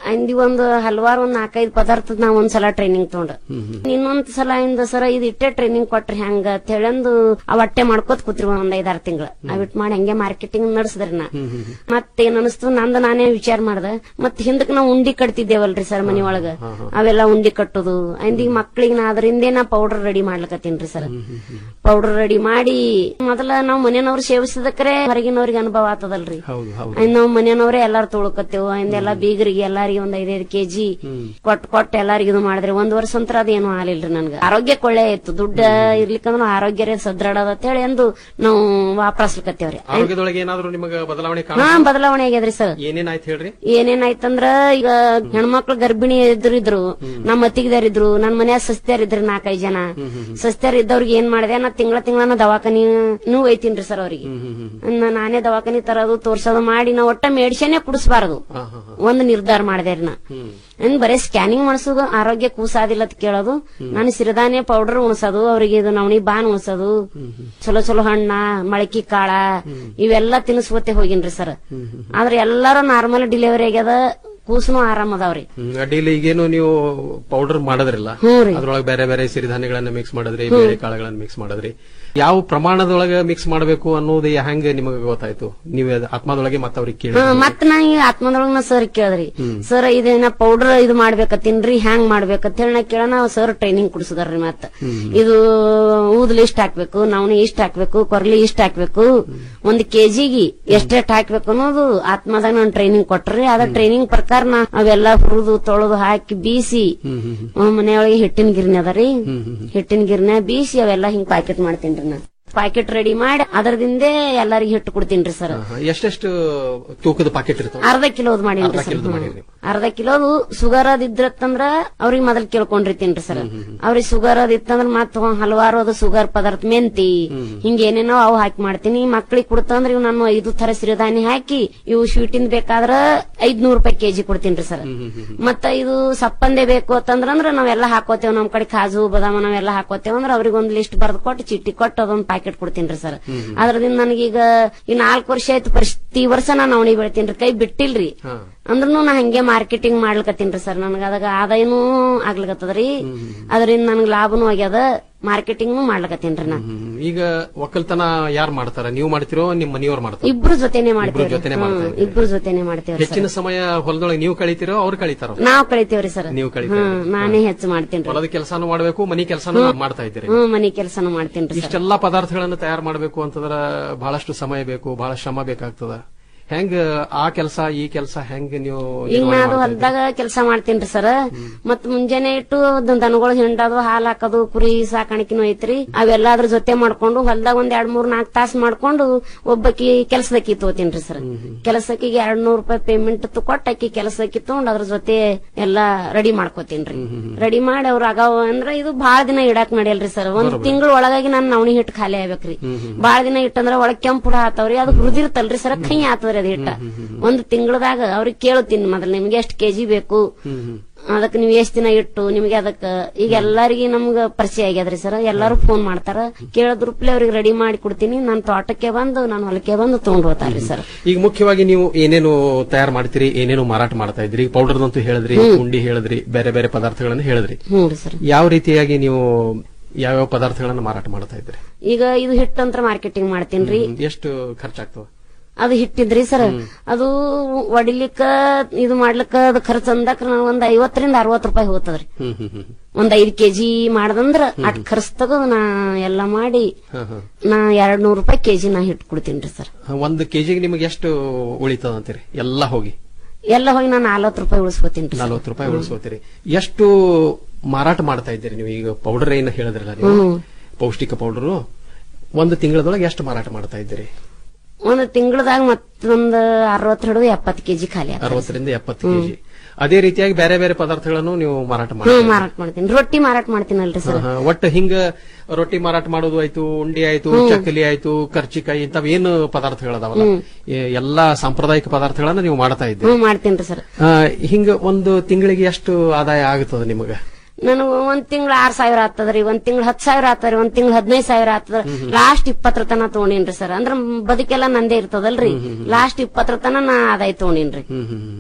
S12: ಅಂದಿ ಒಂದು ಹಲವಾರು ಒಂದ್ ನಾಲ್ಕೈದು ಪದಾರ್ಥದ ನಾ ಒಂದ್ಸಲ ಟ್ರೈನಿಂಗ್ ತಗೊಂಡ ಇನ್ನೊಂದ್ ಸಲ ಇಂದ ಸರ ಇದು ಇಟ್ಟೆ ಟ್ರೈನಿಂಗ್ ಕೊಟ್ರಿ ಹೆಂಗ ಅಂತ ಹೇಳಂದು ಆ ಹೊಟ್ಟೆ ಮಾಡ್ಕೋತ ಕೂತ್ರಿ ಒಂದ್ ಐದಾರು ತಿಂಗಳ ಅವಿಟ್ ಮಾಡಿ ಹಂಗೆ ಮಾರ್ಕೆಟಿಂಗ್ ನಡೆಸಿದ್ರಿ ನಾ ಮತ್ತೇನ್ ಅನಿಸ್ತು ನಂದು ನಾನೇ ವಿಚಾರ ಮಾಡ್ದೆ ಮತ್ ಹಿಂದಕ್ ನಾವು ಉಂಡಿ ಕಟ್ತಿದ್ದೇವಲ್ರಿ ಸರ್ ಮನಿ ಒಳಗ ಅವೆಲ್ಲ ಉಂಡಿ ಕಟ್ಟುದು ಅಂದಿ ಮಕ್ಳಿಗೆ ನಾ ಅದರಿಂದೇ ನಾ ಪೌಡರ್ ರೆಡಿ ಮಾಡ್ಲಕತ್ತೀನ್ರಿ ಸರ್ ಪೌಡರ್ ರೆಡಿ ಮಾಡಿ ಮೊದಲ ನಾವ್ ಮನೆಯವ್ರು ಸೇವಿಸಿದಕ್ರೆ ಹೊರಗಿನವ್ರಿಗೆ ಅನುಭವ ಆತದಲ್ರಿ
S7: ಹೌದು ಹೌದು
S12: ಅಯ್ನ್ ನಾವ್ ಮನೆಯವ್ರೆ ಎಲ್ಲಾರು ತೊಳ್ಕೊತೇವು ಎಲ್ಲ ಬೀಗರಿಗೆ ಎಲ್ಲಾರಿಗೆ ಒಂದ್ ಐದೈದು ಕೆಜಿ ಕೊಟ್ ಕೊಟ್ಟು ಎಲ್ಲಾರಿಗೆ ಇದು ಮಾಡಿದ್ರೆ ಒಂದ್ ವರ್ಷ ಅಂತರ ಅದೇನು ಆಗ್ಲಿಲ್ರಿ ನನ್ಗ ಆರೋಗ್ಯ ಕೊಳ್ಳೆ ಇತ್ತು ದುಡ್ಡ ಇರ್ಲಿಕ್ಕಂದ್ರ ಆರೋಗ್ಯ ಸದೃಢ ಅಂತ ಹೇಳಿ ಅಂದು ನಾವು ವಾಪಸ್ಲಿಕತ್ತೇವ್ರಿ
S7: ಆರೋಗ್ಯದೊಳಗೆ ಏನಾದ್ರು ನಿಮಗ ಬದಲಾವಣೆ ಕಾಣ
S12: ಹಾ ಬದಲಾವಣೆ ಆಗ್ಯದ್ರಿ ಸರ್
S7: ಏನೇನಾಯ್ತು ಹೇಳ್ರಿ
S12: ಏನೇನಾಯ್ತಂದ್ರ ಈಗ ಹೆಣ್ಮಕ್ಳು ಗರ್ಭಿಣಿ ಇದ್ರು ಇದ್ರು ನಮ್ಮ ಅತ್ತಿಗೆದಾರಿದ್ರು ನನ್ ಮನ್ಯಾಗ ಸಸ್ತ್ಯಾರಿದ್ರಿ ನಾಲ್ಕೈದು ಜನ ಸಸ್ತ್ಯಾರ ಇದ್ದವ್ರಿಗೆ ಏನ್ ಮಾಡಿದೆ ನಾ ತಿಂಗಳ ತಿಂಗಳ ದವಾಖಾನಿನೂ ಒಯ್ತೀನ್ರಿ ಸರ್ ಅವ್ರಿಗೆ ನಾ- ನಾನೇ ದವಾಖಾನಿ ತರೋದು ತೋರ್ಸೋದು ಮಾಡಿ ನಾ ಒಟ್ಟ ಮೆಡಿಸಿನ್ ಕುಡಿಸ್ಬಾರದು ಒಂದ್ ನಿರ್ಧಾರ ಮಾಡಿದೆ ನಾ ಇನ್ ಬರೀ ಸ್ಕ್ಯಾನಿಂಗ್ ಮಾಡಿಸೋದು ಆರೋಗ್ಯ ಕೂಸಾದಿಲ್ಲ ಅಂತ ಕೇಳೋದು ನಾನು ಸಿರಿಧಾನ್ಯ ಪೌಡರ್ ಉಣಸೋದು ಅವ್ರಿಗೆ ಇದು ನವಣಿ ಬಾನ್ ಉಣಸೋದು ಚಲೋ ಚಲೋ ಹಣ್ಣ ಮಳಕಿ ಕಾಳ ಇವೆಲ್ಲ ತಿನ್ನಿಸ್ಕೊತೆ ಹೋಗಿನ್ರಿ ಸರ್ ಆದ್ರೆ ಎಲ್ಲಾರು ನಾರ್ಮಲ್ ಡೆಲಿವರಿ ಆಗ್ಯದ ಕೂಸುನು ಆರಾಮ್ ಅದಾವ್ರಿ
S7: ಹ್ಮ್, ಅಡ್ಡಿಲ್ಲ ಈಗೇನು ನೀವು ಪೌಡರ್ ಮಾಡೋದ್ರಿಲ್ಲ
S12: ಹ್ಞೂ ರೀ.
S7: ಅದ್ರೊಳಗೆ ಬೇರೆ ಬೇರೆ ಸಿರಿಧಾನ್ಯಗಳನ್ನ ಮಿಕ್ಸ್ ಮಾಡಿದ್ರಿ ಬೇರೆ ಕಾಳುಗಳನ್ನ ಮಿಕ್ಸ್ ಮಾಡಿದ್ರಿ ಯಾವ ಪ್ರಮಾಣದೊಳಗೆ ಮಿಕ್ಸ್ ಮಾಡಬೇಕು ಅನ್ನೋದು ಹೆಂಗ ನಿಮಗೆ ಗೊತ್ತಾಯ್ತು ನೀವು ಅದ್ ಆತ್ಮದೊಳಗೆ ಮತ್ತೆ ಅವ್ರಿಗೆ ಕೇಳಿ
S12: ಹಾ, ಮತ್ ನಾ ಈ ಆತ್ಮದೊಳಗ ಸರ್ ಕೇಳಿದ್ರಿ ಸರ್ ಇದೇನ ಪೌಡರ್ ಇದು ಮಾಡ್ಬೇಕತ್ತೀನ್ರಿ ಹ್ಯಾಂಗ್ ಮಾಡ್ಬೇಕಂತ ಹೇಳಿ ನಾ ಕೇಳೋಣ ಸರ್ ಟ್ರೈನಿಂಗ್ ಕುಡಿಸಿದಾರ್ರಿ ಮತ್ತ ಇದು ಊದ್ಲಿ ಇಷ್ಟ ಹಾಕ್ಬೇಕು ನವಣಿ ಇಷ್ಟ ಹಾಕ್ಬೇಕು ಕೊರ್ಲಿ ಇಷ್ಟ ಹಾಕ್ಬೇಕು ಒಂದ್ ಕೆಜಿಗೆ ಎಷ್ಟೆಷ್ಟ್ ಹಾಕ್ಬೇಕು ಅನ್ನೋದು ಆತ್ಮದಾಗ ನಾನು ಟ್ರೈನಿಂಗ್ ಕೊಟ್ರಿ ಅದ ಟ್ರೈನಿಂಗ್ ಪ್ರಕಾರ ನಾ ಅವೆಲ್ಲ ಹುರಿದು ತೊಳೆದು ಹಾಕಿ ಬೀಸಿ ಮನೆಯೊಳಗೆ ಹಿಟ್ಟಿನ ಗಿರ್ನಿ ಅದರಿ ಹಿಟ್ಟಿನ ಗಿರ್ನ ಬೀಸಿ ಅವೆಲ್ಲ ಹಿಂಗ್ ಪ್ಯಾಕೆಟ್ ಮಾಡ್ತೀನ್ರಿ ನಾ ಪ್ಯಾಕೆಟ್ ರೆಡಿ ಮಾಡಿ ಅದರದಿಂದೇ ಎಲ್ಲರಿಗೂ ಹಿಟ್ಟು ಕೊಡ್ತೀನ್ರಿ ಸರ್
S7: ಎಷ್ಟೆಷ್ಟು ತೂಕದ ಪಾಕೆಟ್ ಇರ್ತಾವ
S12: ಅರ್ಧ ಕಿಲೋದ್ ಮಾಡೀನ್ರಿ
S7: ಅರ್ಧ
S12: ಸರ್
S7: ಕಿಲೋದ್
S12: ಹ್ಮ್.
S7: ಮಾಡೀರಿ.
S12: ಅರ್ಧ ಕಿಲೋದು ಸುಗರ್ ಅದ್ ಇದ್ರತ್ತಂದ್ರ ಅವ್ರಿಗೆ ಮೊದಲ್ ಕೇಳ್ಕೊಂಡಿರ್ತೀನ್ರಿ ಸರ್ ಅವ್ರಿಗೆ ಸುಗರ್ ಅದ್ ಇತ್ತಂದ್ರ ಮತ್ ಹಲವಾರು ಅದು ಸುಗರ್ ಪದಾರ್ಥ ಮೆಂತಿ ಹಿಂಗ ಏನೇನೋ ಅವು ಹಾಕಿ ಮಾಡ್ತೀನಿ ಮಕ್ಳಿಗೆ ಕೊಡ್ತಂದ್ರ ಇವ್ ನಾನು ಐದು ತರ ಸಿರಿಧಾನ್ಯ ಹಾಕಿ ಇವು ಸ್ವೀಟಿಂದ ಬೇಕಾದ್ರ ಐದ್ನೂರ್ ರೂಪಾಯಿ ಕೆಜಿ ಕೊಡ್ತೀನ್ರಿ ಸರ್ ಮತ್ತ ಇದು ಸಪ್ಪಂದೆ ಬೇಕು ಅಂತಂದ್ರ ಅಂದ್ರ ನಾವೆಲ್ಲ ಹಾಕೋತೇವ್ ನಮ್ ಕಡೆ ಕಾಜು ಬದಾಮ ನಾವೆಲ್ಲ ಹಾಕೋತೇವ್ ಅಂದ್ರ ಅವ್ರಿಗೆ ಒಂದ್ ಲಿಸ್ಟ್ ಬರ್ದ್ ಕೊಟ್ಟು ಚೀಟಿ ಕೊಟ್ಟು ಅದೊಂದ್ ಪ್ಯಾಕೆಟ್ ಕೊಡ್ತೀನ್ರಿ ಸರ್ ಅದ್ರದಿಂದ ನನಗೀಗ ಈ ನಾಲ್ಕು ವರ್ಷ ಆಯ್ತು ಪ್ರತಿ ವರ್ಷ ನಾನು ನವಣಿ ಬೆಳಿತೀನ್ರಿ ಕೈ ಬಿಟ್ಟಿಲ್ರಿ ಅಂದ್ರೂ ನಾ ಹಂಗೆ ಮಾರ್ಕೆಟಿಂಗ್ ಮಾಡ್ಲಕತ್ತೀನ್ರಿ ಸರ್ ನನಗ ಅದಾಗ ಆದಾಯನೂ ಆಗ್ಲಕತ್ತದ್ರಿ ಅದರಿಂದ ನನಗ್ ಲಾಭನೂ ಆಗ್ಯದ ಮಾರ್ಕೆಟಿಂಗ್ ಮಾಡ್ಲಕತ್ತೀನ್ರಿ ನಾ
S7: ಹ್ಮ್. ಈಗ ಒಕ್ಕಲ್ತನ ಯಾರು ಮಾಡ್ತಾರ ನೀವು ಮಾಡ್ತಿರೋ ನಿಮ್ ಮನೆಯವ್ರು ಮಾಡ್ತಾರ
S12: ಇಬ್ರು ಜೊತೆನೆ
S7: ಇಬ್ರು
S12: ಮಾಡ್ತೇವ್ರಿ
S7: ಜೊತೆನೆ
S12: ಹ್ಮ್,
S7: ಮಾಡ್ತಾ ಇದ್ದೀರಿ.
S12: ಇಬ್ರು ಜೊತೆನೆ ಮಾಡ್ತೇವ್ರಿ
S7: ಹೆಚ್ಚಿನ
S12: ಸರ್
S7: ಸಮಯ ಹೊಲದೊಳಗೆ ನೀವು ಕಳಿತೀರೋ ಅವ್ರು ಕಳಿತಾರೋ
S12: ನಾವ್ ಕಳಿತೇವ್ರಿ ಸರ್
S7: ನೀವು ಕಳಿತೀರಿ.
S12: ಹ್ಮ್ ನಾನೇ ಹೆಚ್ಚು ಮಾಡ್ತೇನ್ರಿ
S7: ಹೊಲದ ಕೆಲಸನೂ ಮಾಡಬೇಕು ಮನಿ ಕೆಲಸನೂ ಮಾಡ್ತಾ ಇದ್ದೀರಿ
S12: ಹ್ಮ್ ಮನಿ ಕೆಲಸನೂ ಮಾಡ್ತೇನ್ರಿ ಸರ್
S7: ಇಷ್ಟೆಲ್ಲಾ ಪದಾರ್ಥಗಳನ್ನ ತಯಾರು ಮಾಡಬೇಕು ಅಂತಂದ್ರ ಬಹಳಷ್ಟು ಸಮಯ ಬೇಕು ಬಹಳ ಶ್ರಮ ಬೇಕಾಗ್ತದ ಹೆಂಗ ಆ ಕೆಲಸ ಈ ಕೆಲಸ ಹೆಂಗ್ ನೀವು
S12: ಈಗ
S7: ನಿರ್ವಹಣೆ
S12: ನಾನು
S7: ಮಾಡ್ತಾ ಇದ್ದೀರಿ?
S12: ಹೊಲ್ದಾಗ ಕೆಲಸ ಮಾಡ್ತೀನ್ರಿ ಸರ್ ಮತ್ ಮುಂಜಾನೆ ಇಟ್ಟು ದನಗಳು ಹಿಂಡೋದು ಹಾಲ್ ಹಾಕೋದು ಕುರಿ ಸಾಕಾಣಿಕೆನೂ ಐತ್ರಿ ಅವೆಲ್ಲ ಅದ್ರ ಜೊತೆ ಮಾಡ್ಕೊಂಡು ಹೊಲ್ದಾಗ ಒಂದ್ ಎರಡ್ ಮೂರ್ ನಾಲ್ಕು ತಾಸ್ ಮಾಡ್ಕೊಂಡು ಒಬ್ಬಕಿ ಕೆಲಸದಕ್ಕಿ ತಗೋತೀನ್ರಿ ಸರ್ ಕೆಲಸಕ್ಕಿಗೆ ಎರಡ್ ನೂರ್ ರೂಪಾಯಿ ಪೇಮೆಂಟ್ ಕೊಟ್ಟು ಅಕ್ಕಿ ಕೆಲಸಕ್ಕೆ ತಗೊಂಡ್ ಅದ್ರ ಜೊತೆ ಎಲ್ಲಾ ರೆಡಿ ಮಾಡ್ಕೋತೀನ್ರಿ ರೆಡಿ ಮಾಡಿ ಅವ್ರ ಅಗಾವ ಅಂದ್ರ ಇದು ಬಾಳ ದಿನ ಇಡಾಕ್ ನಡೆಯಲ್ರಿ ಸರ್ ಒಂದ್ ತಿಂಗಳ ಒಳಗಾಗಿ ನಾನ್ ನವಣಿ ಹಿಟ್ಟು ಖಾಲಿ ಆಗ್ಬೇಕ್ರಿ ಬಾಳ ದಿನ ಇಟ್ಟಂದ್ರ ಒಳಗ್ ಕೆಂಪು ಹುಳ ಆತವ್ರಿ ಅದು ಹುರಿದಿರ್ತಲ್ರಿ ಸರ್ ಕೈ ಆತದ್ರಿ ಅದ್ ಹಿಟ್ಟ ಒಂದ್ ತಿಂಗಳದಾಗ ಅವ್ರಿಗೆ ಕೇಳುತ್ತೀನಿ ಮೊದಲು ನಿಮ್ಗೆ ಎಷ್ಟ್ ಕೆಜಿ ಬೇಕು ಅದಕ್ಕೆ ನೀವು ಎಷ್ಟ್ ದಿನ ಇಟ್ಟು ನಿಮ್ಗೆ ಅದಕ್ಕ ಈಗ ಎಲ್ಲಾರಿಗೆ ನಮ್ಗ ಪರಿಚಯ ಆಗ್ಯದ್ರಿ ಸರ್ ಎಲ್ಲಾರು ಫೋನ್ ಮಾಡ್ತಾರ ಕೇಳದ್ರೂಪ್ಲೆ ಅವ್ರಿಗೆ ರೆಡಿ ಮಾಡಿ ಕೊಡ್ತೀನಿ ನಾನ್ ತೋಟಕ್ಕೆ ಬಂದು ನಾನು ಹೊಲಕ್ಕೆ ಬಂದು ತಗೊಂಡ್ ಹೋಗ್ತಾರ್ರಿ ಸರ್
S7: ಈಗ ಮುಖ್ಯವಾಗಿ ನೀವು ಏನೇನು ತಯಾರು ಮಾಡ್ತೀರಿ ಏನೇನು ಮಾರಾಟ ಮಾಡ್ತಾ ಇದ್ರಿ ಪೌಡರ್ ಅಂತೂ ಹೇಳಿದ್ರಿ ಉಂಡಿ ಹೇಳಿದ್ರಿ ಬೇರೆ ಬೇರೆ ಪದಾರ್ಥಗಳನ್ನ ಹೇಳಿದ್ರಿ
S12: ಹ್ಞೂ ರೀ ಸರ್
S7: ಯಾವ ರೀತಿಯಾಗಿ ನೀವು ಯಾವ್ಯಾವ ಪದಾರ್ಥಗಳನ್ನ ಮಾರಾಟ ಮಾಡ್ತಾ ಇದ್ರಿ
S12: ಈಗ ಇದು ಹಿಟ್ಟಂತ್ರ ಮಾರ್ಕೆಟಿಂಗ್ ಮಾಡ್ತೀನ್ರಿ
S7: ಎಷ್ಟು ಖರ್ಚಾಗ್ತವ
S12: ಅದು ಹಿಟ್ಟಿದ್ರಿ ಸರ್ ಅದು ಒಡಿಲಿಕ್ಕ ಇದು ಮಾಡ್ಲಿಕ್ಕ ಅದು ಖರ್ಚು ಅಂದಕ್ ನಾನು ಒಂದ್ ಐವತ್ತರಿಂದ ಅರವತ್ ರೂಪಾಯಿ ಹೋಗ್ತದ್ರಿ
S7: ಹ್ಮ್ ಹ್ಮ್ ಹ್ಮ್
S12: ಒಂದ್ ಐದ್ ಕೆಜಿ ಮಾಡದಂದ್ರ ಅಟ್ ಖರ್ಚು ತಗದು ನಾ ಎಲ್ಲಾ ಮಾಡಿ
S7: ಹಾ, ಹಾ.
S12: ನಾ ಎರಡ್ ನೂರ್ ರೂಪಾಯಿ ಕೆಜಿ ನಾ ಹಿಟ್ಟು ಕೊಡ್ತೀನ್ರಿ ಸರ್
S7: ಒಂದು ಕೆಜಿಗೆ ನಿಮಗೆ ಎಷ್ಟು ಉಳಿತದ ಅಂತೀರಿ ಎಲ್ಲ ಹೋಗಿ
S12: ಎಲ್ಲ ಹೋಗಿ ನಾ ನಲ್ವತ್ ರೂಪಾಯಿ ಉಳಿಸ್ಕೋತೀನಿ
S7: ನಲ್ವತ್ತು ರೂಪಾಯಿ ಉಳಿಸೋತೀರಿ ಎಷ್ಟು ಮಾರಾಟ ಮಾಡ್ತಾ ಇದ್ದೀರಿ ನೀವು ಈಗ ಪೌಡರ್ ಏನು ಹೇಳಿದ್ರಲ್ಲ ನೀವು
S12: ಹ್ಮ್.
S7: ಪೌಷ್ಟಿಕ ಪೌಡರು ಒಂದು ತಿಂಗಳದೊಳಗೆ ಎಷ್ಟು ಮಾರಾಟ ಮಾಡ್ತಾ ಇದ್ದೀರಿ
S12: ಒಂದ್ ತಿಂಗಳದಾಗ ಮತ್ತೊಂದ್ ಅರವತ್ ಹಿಡಿದು ಎಪ್ಪತ್ ಕೆಜಿ ಖಾಲಿ ಆಗ್ತದೆ
S7: ಅರವತ್ತರಿಂದ ಎಪ್ಪತ್ತು ಕೆಜಿ ಅದೇ ರೀತಿಯಾಗಿ ಬೇರೆ ಬೇರೆ ಪದಾರ್ಥಗಳನ್ನು ನೀವು ಮಾರಾಟ
S12: ಹ್ಮ್
S7: ಮಾಡ್ತೀರಿ
S12: ಮಾರಾಟ ಮಾಡ್ತೀನಿ ರೊಟ್ಟಿ ಮಾರಾಟ ಮಾಡ್ತೀನಲ್ರಿ ಸರ್
S7: ಹಾ, ಹಾ. ಒಟ್ಟು ಹಿಂಗ ರೊಟ್ಟಿ ಮಾರಾಟ ಮಾಡೋದು ಆಯ್ತು ಉಂಡಿ ಆಯ್ತು
S12: ಹ್ಮ್.
S7: ಚಕ್ಕಲಿ ಆಯ್ತು ಕರ್ಚಿಕಾಯಿ ಇಂಥವ್ ಏನು ಪದಾರ್ಥಗಳದಾವಲ್ಲ
S12: ಹ್ಮ್.
S7: ಎ- ಎಲ್ಲಾ ಸಾಂಪ್ರದಾಯಿಕ ಪದಾರ್ಥಗಳನ್ನ ನೀವು ಮಾಡ್ತಾ ಇದ್ದೀರಿ
S12: ಹ್ಮ್ ಮಾಡ್ತೀನ್ರಿ ಸರ್
S7: ಆ, ಹಿಂಗ ಒಂದು ತಿಂಗಳಿಗೆ ಎಷ್ಟು ಆದಾಯ ಆಗುತ್ತದೆ ನಿಮಗ
S12: ನನಗೆ ಒಂದ್ ತಿಂಗಳ ಆರ್ ಸಾವಿರ ಆಗ್ತದ್ರಿ ಒಂದ್ ತಿಂಗಳ ಹತ್ ಸಾವಿರ ಆಗ್ತದ್ರಿ ಒಂದ್ ತಿಂಗಳ ಹದಿನೈದು ಸಾವಿರ ಆಗ್ತದ ಲಾಸ್ಟ್ ಇಪ್ಪತ್ತರ ತನ ತಗೊಂಡೇನ್ರಿ ಸರ್ ಅಂದ್ರ ಬದುಕೆಲ್ಲ ನಂದೇ ಇರ್ತದಲ್ರಿ ಲಾಸ್ಟ್ ಇಪ್ಪತ್ತರ ತನ ನಾ ಆದಾಯ ತಗೊಂಡೇನ್ರಿ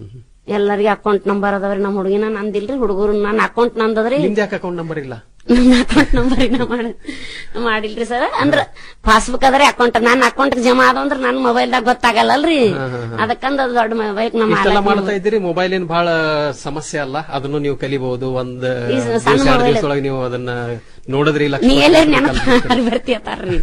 S12: ಎಲ್ಲರಿಗೆ ಅಕೌಂಟ್ ನಂಬರ್ ಅದಾವ್ರಿ ನಮ್ಮ ಹುಡುಗಿನ ನಂದಿಲ್ರಿ ಹುಡುಗರು ನನ್ನ ಅಕೌಂಟ್ ನಂದದ್ರಿ
S7: ನಿಮ್ದು ಯಾಕೆ ಅಕೌಂಟ್ ನಂಬರ್ ಇಲ್ಲ
S12: ನನ್ನ ಅಕೌಂಟ್ ನಂಬರ್ ಇನ್ನ ಮಾಡ ಮಾಡಿಲ್ರಿ ಸರ್ ಅಂದ್ರ ಪಾಸ್ಬುಕ್ ಅದ್ರಿ ಅಕೌಂಟ್ ನನ್ನ ಅಕೌಂಟ್ ಜಮಾ ಆದ ಅಂದ್ರ ನನ್ನ ಮೊಬೈಲ್ದಾಗ ಗೊತ್ತಾಗಲ್ಲಲ್ರಿ ಅದಕ್ಕಂದ ಅದು ದೊಡ್ಡ ಮೊಬೈಲ್ ನಮ್ಮ
S7: ಇಷ್ಟೆಲ್ಲ
S12: ಮಾಲಕ್ನ
S7: ಮಾಡ್ತಾ ಇದ್ದೀರಿ ಮೊಬೈಲ್ ಏನ್ ಬಹಳ ಸಮಸ್ಯೆ ಅಲ್ಲ ಅದನ್ನು ನೀವು ಕಲಿಬಹುದು ಒಂದ್
S12: ಈ ಸಣ್ಣ
S7: ದಿವಸ ಎರಡು
S12: mobile-
S7: ದಿವಸದೊಳಗೆ ನೀವು ಅದನ್ನ ನೋಡಿದ್ರಿ
S12: ನೀ
S7: ಲಕ್ಷ
S12: ಎಲ್ಲೇ ನೆನಪು ಬರ್ತೀಯತ್ತಾರ್ರಿ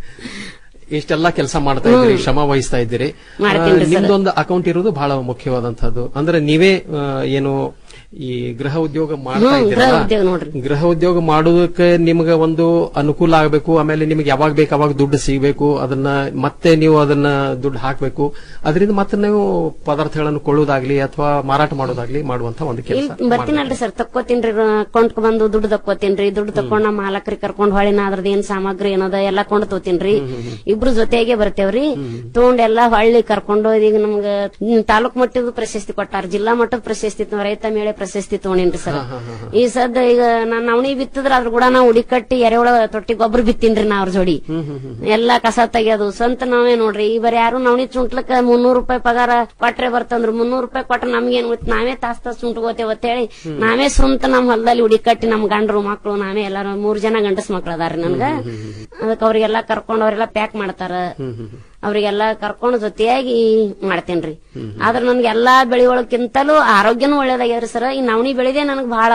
S7: ಇಷ್ಟೆಲ್ಲ ಕೆಲಸ ಮಾಡ್ತಾ ಇದ್ದೀರಿ ಶ್ರಮ ವಹಿಸ್ತಾ ಇದ್ದೀರಿ
S12: ಮಾಡ್ತೀನ್ರಿ
S7: ಆ,
S12: ಸರ್.
S7: ನಿಮ್ದೊಂದು ಅಕೌಂಟ್ ಇರೋದು ಬಹಳ ಮುಖ್ಯವಾದಂತಹದ್ದು ಅಂದ್ರೆ ನೀವೇ ಆ, ಏನು ಈ ಗೃಹ ಉದ್ಯೋಗ ಮಾಡ್ತಾ
S12: ಹ್ಮ್, ಗೃಹ
S7: ಇದ್ದೀರಲ್ಲ
S12: ಉದ್ಯೋಗ ನೋಡ್ರಿ.
S7: ಗೃಹ ಉದ್ಯೋಗ ಮಾಡೋದಕ್ಕೆ ನಿಮ್ಗೆ ಒಂದು ಅನುಕೂಲ ಆಗಬೇಕು ಆಮೇಲೆ ನಿಮಗೆ ಯಾವಾಗ ಬೇಕು ಅವಾಗ ದುಡ್ಡು ಸಿಗಬೇಕು ಅದನ್ನ ಮತ್ತೆ ನೀವು ಅದನ್ನ ದುಡ್ಡು ಹಾಕಬೇಕು ಅದರಿಂದ ಮತ್ತೆ ನೀವು ಪದಾರ್ಥಗಳನ್ನು ಕೊಳ್ಳೋದಾಗ್ಲಿ ಅಥವಾ ಮಾರಾಟ ಮಾಡೋದಾಗ್ಲಿ ಮಾಡುವಂತ ಒಂದು ಕೆಲಸ
S12: ಇಲ್ಲಿ ಬರ್ತೀನಲ್ರಿ ಸರ್ ತಕ್ಕೋತೀನ್ರಿ ಅಕೌಂಟ್ ಬಂದು ದುಡ್ಡು ತಕ್ಕೋತೀನ್ರಿ ದುಡ್ಡು ತಕೊಂಡ್ ನಮ್ಮ ಮಾಲಕರಿಗೆ ಕರ್ಕೊಂಡ್ ಹೊಳಿ ನಾ ಅದ್ರದ್ದು ಏನ್ ಸಾಮಗ್ರಿ ಏನದ ಎಲ್ಲಾ ಕೊಂಡು ತೋತೀನ್ರಿ ಇಬ್ರು ಜೊತೆಗೆ ಬರ್ತೇವ್ರಿ ತಗೊಂಡ್ ಎಲ್ಲಾ ಹೊಳ್ಳಿ ಕರ್ಕೊಂಡು ಹೋದ್ ಈಗ ನಮ್ಗ ಹ್ಮ್, ತಾಲೂಕ್ ಮಟ್ಟದ ಪ್ರಶಸ್ತಿ ಕೊಟ್ಟಾರ ಜಿಲ್ಲಾ ಮಟ್ಟದ ಪ್ರಶಸ್ತಿ ತ- ರೈತ ಮೇಳೆ ಪ್ರಶಸ್ತಿ ತಗೊಂಡಿನ್ರಿ ಸರ್ ಈ ಸದ್ದ ಈಗ ನಾನ್ ನವಣಿ ಬಿತ್ತಿದ್ರ ಅದ್ರ ಕೂಡ ನಾ ಉಡಿ ಕಟ್ಟಿ ಎರೆಹುಳ ತೊಟ್ಟಿ ಗೊಬ್ಬರ ಬಿತ್ತೀನ್ರಿ ನಾ ಅವ್ರ ಜೋಡಿ ಎಲ್ಲಾ ಕಸ ತೆಗಿಯೋದು ಸ್ವಂತ ನಾವೇ ನೋಡ್ರಿ ಈ ಬರೀ ಯಾರು ನವಣಿ ಚುಂಟ್ಲಕ್ಕ ಮುನ್ನೂರು ರೂಪಾಯಿ ಪಗಾರ ಕೊಟ್ರೆ ಬರ್ತಂದ್ರ ಮುನ್ನೂರು ರೂಪಾಯಿ ಕೊಟ್ರೆ ನಮ್ಗೇನ್ ಗೊತ್ತು ನಾವೇ ತಾಸ್ ತಾಸ್ ಚುಂಟ್ಕೋತೇವ ಹೇಳಿ ನಾವೇ ಸ್ವಂತ ನಮ್ ಹೊಲದಲ್ಲಿ ಉಡಿ ಕಟ್ಟಿ ನಮ್ ಗಂಡರು ಮಕ್ಳು ನಾವೇ ಎಲ್ಲಾರು ಮೂರ್ ಜನ ಗಂಡಸ್ ಮಕ್ಳು ಅದಾರ ನನ್ಗ ಅದಕ್ಕೆ ಅವ್ರಿಗೆಲ್ಲ ಕರ್ಕೊಂಡ್ ಅವ್ರೆಲ್ಲ ಪ್ಯಾಕ್ ಮಾಡ್ತಾರ ಅವ್ರಿಗೆಲ್ಲ ಕರ್ಕೊಂಡು ಜೊತೆಯಾಗಿ ಮಾಡ್ತೇನ್ರಿ ಆದ್ರ ನನ್ಗೆ ಎಲ್ಲಾ ಬೆಳಿ ಒಳಕ್ಕಿಂತಲೂ ಆರೋಗ್ಯನೂ ಒಳ್ಳೇದಾಗ್ಯದ್ರಿ ಸರ್ ಈ ನವಣಿ ಬೆಳೆದೇ ನನಗ್ ಬಹಳ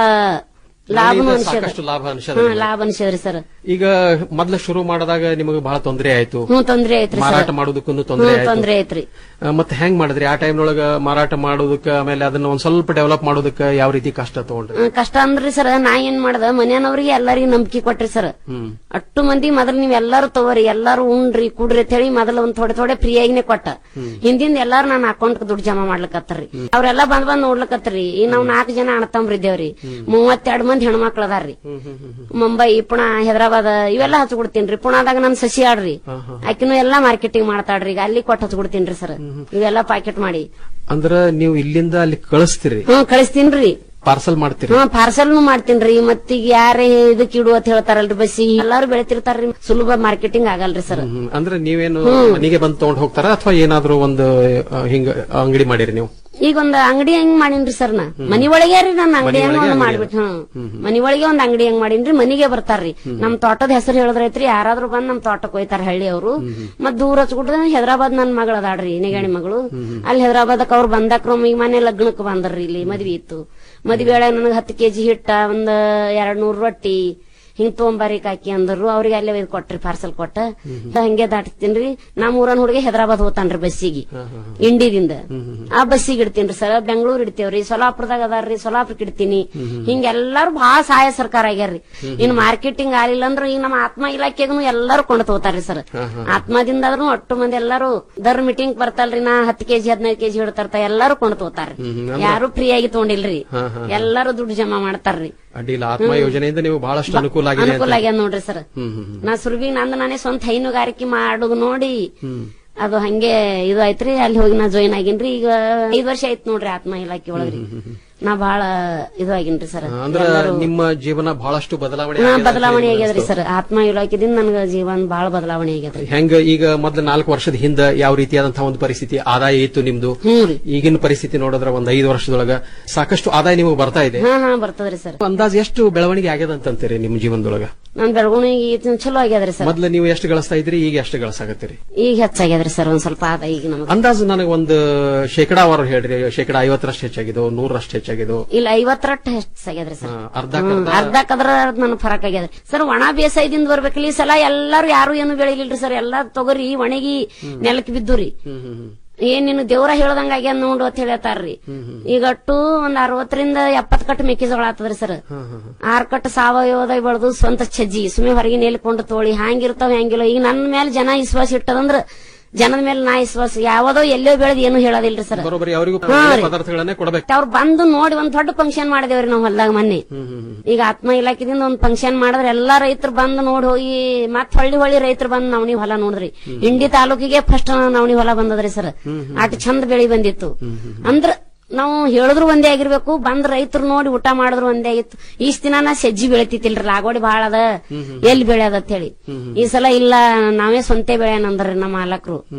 S12: ಲಾಭನೂ
S7: ನವಣಿಯಿಂದ
S12: ಅನ್ಸದ
S7: ಸಾಕಷ್ಟು ಲಾಭ ಅನ್ಸದ
S12: ಹ್ಮ್ ಲಾಭ ಅನ್ಸದ್ರಿ ಸರ್
S7: ಈಗ ಮೊದ್ಲ ಶುರು ಮಾಡಿದಾಗ ನಿಮಗೆ ಬಹಳ ತೊಂದರೆ ಆಯ್ತು
S12: ಹ್ಮ್ ತೊಂದ್ರೆ ಐತ್ರಿ
S7: ಮಾರಾಟ
S12: ಸರ್
S7: ಮಾಡೋದಕ್ಕೂ ತೊಂದರೆ
S12: ಹ್ಮ್ ತೊಂದ್ರೆ
S7: ಆಯ್ತು
S12: ಐತ್ರಿ
S7: ಆ, ಮತ್ತೆ ಹೆಂಗ್ ಮಾಡಿದ್ರಿ ಆ ಟೈಮ್ನೊಳಗ ಮಾರಾಟ ಮಾಡೋದಕ್ಕ ಆಮೇಲೆ ಅದನ್ನ ಒಂದ್ ಸ್ವಲ್ಪ ಡೆವಲಪ್ ಮಾಡೋದಕ್ಕ ಯಾವ ರೀತಿ ಕಷ್ಟ ತಗೊಂಡ್ರಿ
S12: ಹ್ಮ್, ಕಷ್ಟ ಅಂದ್ರಿ ಸರ್ ನಾ ಏನ್ ಮಾಡ್ದ ಮನ್ಯಾನವ್ರಿಗೆ ಎಲ್ಲರಿಗೂ ನಂಬಿಕೆ ಕೊಟ್ರಿ ಸರ್
S7: ಹ್ಮ್
S12: ಅಟ್ಟು ಮಂದಿ ಮೊದಲು ನೀವ್ ಎಲ್ಲಾರು ತಗೋರಿ ಎಲ್ಲಾರು ಉಣ್ರಿ ಕುಡ್ರಿ ಅಂತ ಹೇಳಿ ಮೊದಲು ಒಂದ್ ಥೋಡೆ ಥೋಡೆ ಫ್ರೀಯಾಗಿನೇ ಕೊಟ್ಟ ಹಿಂದಿಂದ ಎಲ್ಲಾರು ನನ್ನ ಅಕೌಂಟ್ ದುಡ್ಡು ಜಮಾ ಮಾಡ್ಲಕತ್ತಾರ್ರಿ ಅವ್ರೆಲ್ಲಾ ಬಂದ್ ಬಂದ್ ನೋಡ್ಲಕತ್ರಿ ಈಗ ನಾವ್ ನಾಲ್ಕು ಜನ ಅಣ್ಣತಂಬ್ರಿದ್ದೇವ್ರಿ ಮೂವತ್ತೆರಡು ಮಂದಿ ಹೆಣ್ಮಕ್ಳು ಅದಾರ್ರಿ ಮುಂಬೈ ಪುಣೆ ಹೈದರಾಬಾದ್ ಇವೆಲ್ಲ ಹಚ್ಕೊಡ್ತೀನ್ರಿ ಪುಣಾದಾಗ ನನ್ ಸಸಿ ಆಡ್ರಿ ಆಕಿನೂ ಎಲ್ಲಾ ಮಾರ್ಕೆಟಿಂಗ್ ಮಾಡ್ತಾಳ್ರಿ ಈಗ ಅಲ್ಲಿ ಕೊಟ್ಟು ಹಚ್ಕೊಡ್ತೀನ್ರಿ ಸರ್ ಇವೆಲ್ಲ ಪ್ಯಾಕೆಟ್ ಮಾಡಿ
S7: ಅಂದ್ರ ನೀವು ಇಲ್ಲಿಂದ ಅಲ್ಲಿ ಕಳಿಸ್ತೀರಿ
S12: ಹ್ಮ್ ಕಳಿಸ್ತೀನ್ರಿ
S7: ಪಾರ್ಸಲ್ ಮಾಡ್ತೀರಿ
S12: ಹ್ಮ್ ಪಾರ್ಸಲ್ನು ಮಾಡ್ತೀನ್ರಿ ಮತ್ತೀಗ ಯಾರೇ ಇದಕ್ ಇಡು ಅಂತ ಹೇಳ್ತಾರಲ್ರಿ ಬಸ್ಸಿ ಎಲ್ಲಾರು ಬೆಳಿತಿರ್ತಾರ್ರಿ ಸುಲಭ ಮಾರ್ಕೆಟಿಂಗ್ ಆಗಲ್ರಿ ಸರ್
S7: ಹ್ಮ್. ಅಂದ್ರೆ ನೀವೇನು
S12: ಹ್ಮ್.
S7: ಮನೆಗೆ ಬಂದು ತಗೊಂಡ್ ಹೋಗ್ತಾರ ಅಥವಾ ಏನಾದ್ರೂ ಒಂದು ಆ, ಹಿಂಗ ಅಂಗಡಿ ಮಾಡಿರಿ ನೀವು
S12: ಈಗ ಒಂದ್ ಅಂಗಡಿ ಹೆಂಗ್ ಮಾಡೀನ್ರಿ ಸರ್ ನಾ ಮನಿ ಒಳಗೆ ರೀ ನನ್ನ ಅಂಗಡಿ ಹೆಂಗ್
S7: ಒಳಗೆ
S12: ಒಂದ್
S7: ಅಂಗಡಿ
S12: ಮಾಡ್ಬಿಟ್ಟು ಹ್ಮ್ ಮನಿ ಒಳಗೆ ಒಂದ್ ಅಂಗಡಿ ಹೆಂಗ್ ಮಾಡೀನ್ರಿ ಮನಿಗೆ ಬರ್ತಾರ್ರಿ ನಮ್ ತೋಟದ ಹೆಸರು ಹೇಳಿದ್ರೈತ್ರಿ ಯಾರಾದ್ರೂ ಬಂದ್ ನಮ್ ತೋಟಕ್ ಹೋಯ್ತಾರ ಹಳ್ಳಿ ಅವರು ಮತ್ ದೂರ ಹಚ್ಬಿಟ್ರೆ ಹೈದರಾಬಾದ್ ನನ್ ಮಗಳ ಅದಾಳ್ರಿ ನೆಗಾಣಿ ಮಗಳು ಅಲ್ಲಿ ಹೈದರಾಬಾದಕ್ ಅವ್ರು ಬಂದಕ್ರಮ ಈಗ ಮನೆ ಲಗ್ನಕ್ ಬಂದ್ರಿ ಇಲ್ಲಿ ಮದ್ವಿ ಇತ್ತು ಮದ್ವಿ ವೇಳೆ ನನಗ್ ಹತ್ತು ಕೆಜಿ ಹಿಟ್ಟ ಒಂದ್ ಎರಡ್ ನೂರ್ ರೊಟ್ಟಿ ಹಿಂಗ್ ತೊಗೊಂಬಾರಿಕ್ ಹಾಕಿ ಅಂದ್ರು ಅವ್ರಿಗೆ ಅಲ್ಲೇ ಒಯ್ದು ಕೊಟ್ರಿ ಪಾರ್ಸಲ್ ಕೊಟ್ಟ ಹಂಗೆ ದಾಟ್ತೀನ್ರಿ ನಮ್ ಊರನ್ ಹುಡುಗಿ ಹೈದರಾಬಾದ್ ಹೋತಾನ್ರಿ ಬಸ್ಸಿಗೆ ಇಂಡಿದಿಂದ ಆ ಬಸ್ಸಿಗೆ ಇಡ್ತೀನ್ರಿ ಸರ್ ಬೆಂಗಳೂರು ಇಡ್ತೇವ್ರಿ ಸೊಲಾಪುರದಾಗ ಅದಾರ್ರಿ ಸೊಲಾಪುರಕ್ಕೆ ಇಡ್ತೀನಿ ಹಿಂಗೆಲ್ಲಾರು ಬಹಳ ಸಹಾಯ ಸರ್ಕಾರ ಆಗ್ಯಾರ್ರಿ ಇನ್ ಮಾರ್ಕೆಟಿಂಗ್ ಆಗಿಲ್ಲ ಅಂದ್ರ ಈಗ ನಮ್ಮ ಆತ್ಮ ಇಲಾಖೆಗೂ ಎಲ್ಲಾರು ಕೊಂಡು ತಗೋತಾರ್ರಿ ಸರ್ ಆತ್ಮದಿಂದ ಆದ್ರೂ ಒಟ್ಟು ಮಂದಿ ಎಲ್ಲಾರು ದರ್ ಮೀಟಿಂಗ್ ಬರ್ತಲ್ರಿ ನಾ ಹತ್ತು ಕೆಜಿ ಹದಿನೈದು ಕೆಜಿ ಹಿಡ್ತಾರ ಎಲ್ಲಾರು ಕೊಂಡು ತಗೋತಾರ್ರಿ ಯಾರು ಫ್ರೀ ಆಗಿ ತಗೊಂಡಿಲ್ರಿ
S7: ಹಾ, ಹಾ,
S12: ಎಲ್ಲಾರು ದುಡ್ಡು ಜಮಾ ಮಾಡ್ತಾರ್ರಿ
S7: ಅಡ್ಡಿಲ್ಲ ಆತ್ಮ ಯೋಜನೆಯಿಂದ ನೀವು ಬಹಳಷ್ಟು ಅನುಕೂಲ ಆಗಿದೆ ಅಂತ.
S12: ಅನುಕೂಲ ಆಗ್ಯಾದ ನೋಡ್ರಿ ಸರ್
S7: ಹ್ಮ್ ಹ್ಮ್ ಹ್ಮ್.
S12: ನಾ ಸುರ್ಬಿ ನಂದು ನಾನೇ ಸ್ವಂತ ಹೈನುಗಾರಿಕೆ ಮಾಡೋದು ನೋಡಿ ಅದು ಹಂಗೆ ಇದು ಆಯ್ತ್ರಿ ಅಲ್ಲಿ ಹೋಗಿ ನಾ ಜಾಯಿನ್ ಆಗಿನ್ರಿ ಈಗ ಐದ್ ವರ್ಷ ಆಯ್ತು ನೋಡ್ರಿ ಆತ್ಮ ಇಲಾಖೆ ಒಳಗ್ರಿ ನಾ ಬಹಳ ಇದು ಆಗಿನ್ರಿ ಸರ್
S7: ಅಂದ್ರ ನಿಮ್ಮ ಜೀವನ ಬಹಳಷ್ಟು ಬದಲಾವಣೆ
S12: ನಾ
S7: ಆಗಿದೆ ಅಂತ
S12: ಬದಲಾವಣೆ
S7: ಹೇಳಿ
S12: ಆಗ್ಯದ್ರಿ
S7: ಅನ್ಸ್ತು.
S12: ಸರ್ ಆತ್ಮ ಇಲಾಖೆದಿಂದ ನನ್ಗ ಜೀವನ ಬಹಳ ಬದಲಾವಣೆ ಆಗ್ಯದ್ರಿ
S7: ಹೆಂಗ ಈಗ ಮೊದ್ಲ ನಾಲ್ಕು ವರ್ಷದ ಹಿಂದ ಯಾವ ರೀತಿಯಾದಂತಹ ಒಂದು ಪರಿಸ್ಥಿತಿ ಆದಾಯ ಇತ್ತು ನಿಮ್ದು ಈಗಿನ ಪರಿಸ್ಥಿತಿ ನೋಡಿದ್ರೆ ಒಂದ್ ಐದು ವರ್ಷದೊಳಗ ಸಾಕಷ್ಟು ಆದಾಯ ನಿಮಗೆ ಬರ್ತಾ ಇದೆ
S12: ಹಾ ಹಾ ಬರ್ತದ್ರಿ ಸರ್
S7: ಅಂದಾಜ್ ಎಷ್ಟು ಬೆಳವಣಿಗೆ ಆಗ್ಯದ ಅಂತಂತೀರಿ ನಿಮ್ ಜೀವನದೊಳಗ
S12: ನನ್ ಬೆಳವಣಿಗೆ ಚಲೋ ಆಗ್ಯದ್ರಿ ಸರ್
S7: ಮೊದ್ಲು ನೀವು ಎಷ್ಟು ಗಳಿಸ್ತಾ ಇದ್ರಿ ಈಗ ಎಷ್ಟು ಗಳಿಸಾಗತ್ತೀರಿ
S12: ಈಗ ಹೆಚ್ಚಾಗ್ಯದ್ರಿ ಸರ್ ಒಂದ್ ಸ್ವಲ್ಪ ಆದ ಈಗ ನಮ್ಗೆ
S7: ಅಂದಾಜು ನನಗೆ ಒಂದು ಶೇಕಡಾವಾರು ಹೇಳ್ರಿ ಶೇಕಡ ಐವತ್ತರಷ್ಟು ಹೆಚ್ಚಾಗಿದೋ ನೂರರಷ್ಟು ಹೆಚ್ಚಾಗಿದೋ
S12: ಇಲ್ಲ ಐವತ್ತರಟ್ಟು ಹೆಚ್ಚಾಗ್ಯದ್ರಿ ಸರ್
S7: ಅರ್ಧ
S12: ಹ್ಮ್, ಅರ್ಧಕ್ಕದ್ರ ನನ್ ಫರಕ್ ಆಗ್ಯದ ಸರ್ ಒಣ ಬೇಸಾಯದಿಂದ ಬರ್ಬೇಕಲ್ಲ ಈ ಸಲ ಎಲ್ಲಾರು ಯಾರು ಏನು ಬೆಳಿಲಿಲ್ರಿ ಸರ್ ಎಲ್ಲಾ ತೊಗರಿ ಒಣಗಿ ನೆಲಕ್ ಬಿದ್ದುರಿ ಏನ್ ನೀನು ದೇವ್ರ ಹೇಳ್ದಂಗ ಆಗ್ಯಾದ ನೋಡು ಅಂತ ಹೇಳ್ತಾರ್ರಿ ಈಗ ಅಟ್ಟು ಒಂದ್ ಅರವತ್ತರಿಂದ ಎಪ್ಪತ್ ಕಟ್ಟು ಮೆಕ್ಕೆಜೋಳ ಆತದ್ರಿ ಸರ್ ಆರ್ ಕಟ್ಟು ಸಾವಯವದಾಗ ಬೆಳೆದು ಸ್ವಂತ ಛಜ್ಜಿ ಸುಮ್ಮನೆ ಹೊರಗೆ ನೇಲ್ಕೊಂಡು ತೋಳಿ ಹ್ಯಾಂಗಿರ್ತಾವ ಹೆಂಗಿಲ್ಲ ಈಗ ನನ್ನ ಮೇಲೆ ಜನ ವಿಶ್ವಾಸ ಇಟ್ಟದಂದ್ರ ಜನದ ಮೇಲೆ ನಾ ವಿಶ್ವಾಸ ಯಾವದೋ ಎಲ್ಲೋ ಬೆಳೆದ್ ಏನು ಹೇಳೋದಿಲ್ರಿ ಸರ್
S7: ಬರೋಬ್ಬರಿ ಅವರಿಗೂ
S12: ಹಾ ರೀ.
S7: ಪದಾರ್ಥಗಳನ್ನೇ ಕೊಡಬೇಕು
S12: ಅವ್ರು ಬಂದು ನೋಡಿ ಒಂದ್ ದೊಡ್ಡ ಫಂಕ್ಷನ್ ಮಾಡಿದೇವ್ರಿ ನಾವ್ ಹೊಲ್ದಾಗ ಮೊನ್ನೆ ಈಗ ಆತ್ಮ ಇಲಾಖೆದಿಂದ ಒಂದ್ ಫಂಕ್ಷನ್ ಮಾಡಿದ್ರೆ ಎಲ್ಲಾ ರೈತರು ಬಂದು ನೋಡಿ ಹೋಗಿ ಮತ್ ಹೊಳ್ಳಿ ಹೊಳ್ಳಿ ರೈತರು ಬಂದು ನವಣಿ ಹೊಲ ನೋಡಿದ್ರಿ ಇಂಡಿ ತಾಲೂಕಿಗೆ ಫಸ್ಟ್ ನವಣಿ ಹೊಲ ಬಂದದ್ರಿ ಸರ್ ಅಟ್ ಚಂದ ಬೆಳಿ ಬಂದಿತ್ತು ಅಂದ್ರ ನಾವು ಹೇಳಿದ್ರು ಒಂದೇ ಆಗಿರ್ಬೇಕು ಬಂದ್ ರೈತರು ನೋಡಿ ಊಟ ಮಾಡಿದ್ರು ಒಂದೇ ಆಗಿತ್ತು ಈಸ್ ದಿನ ನಾ ಸಜ್ಜಿ ಬೆಳಿತಿತ್ತಿಲ್ರಿ ಲಾಗೋಡಿ ಬಾಳ ಅದ ಎಲ್ಲಿ ಬೆಳೆಯದ ಅಂತ ಹೇಳಿ ಈ ಸಲ ಇಲ್ಲ ನಾವೇ ಸ್ವಂತೆ ಬೆಳೆಯನಂದ್ರಿ ನಮ್ಮ ಮಾಲಕರು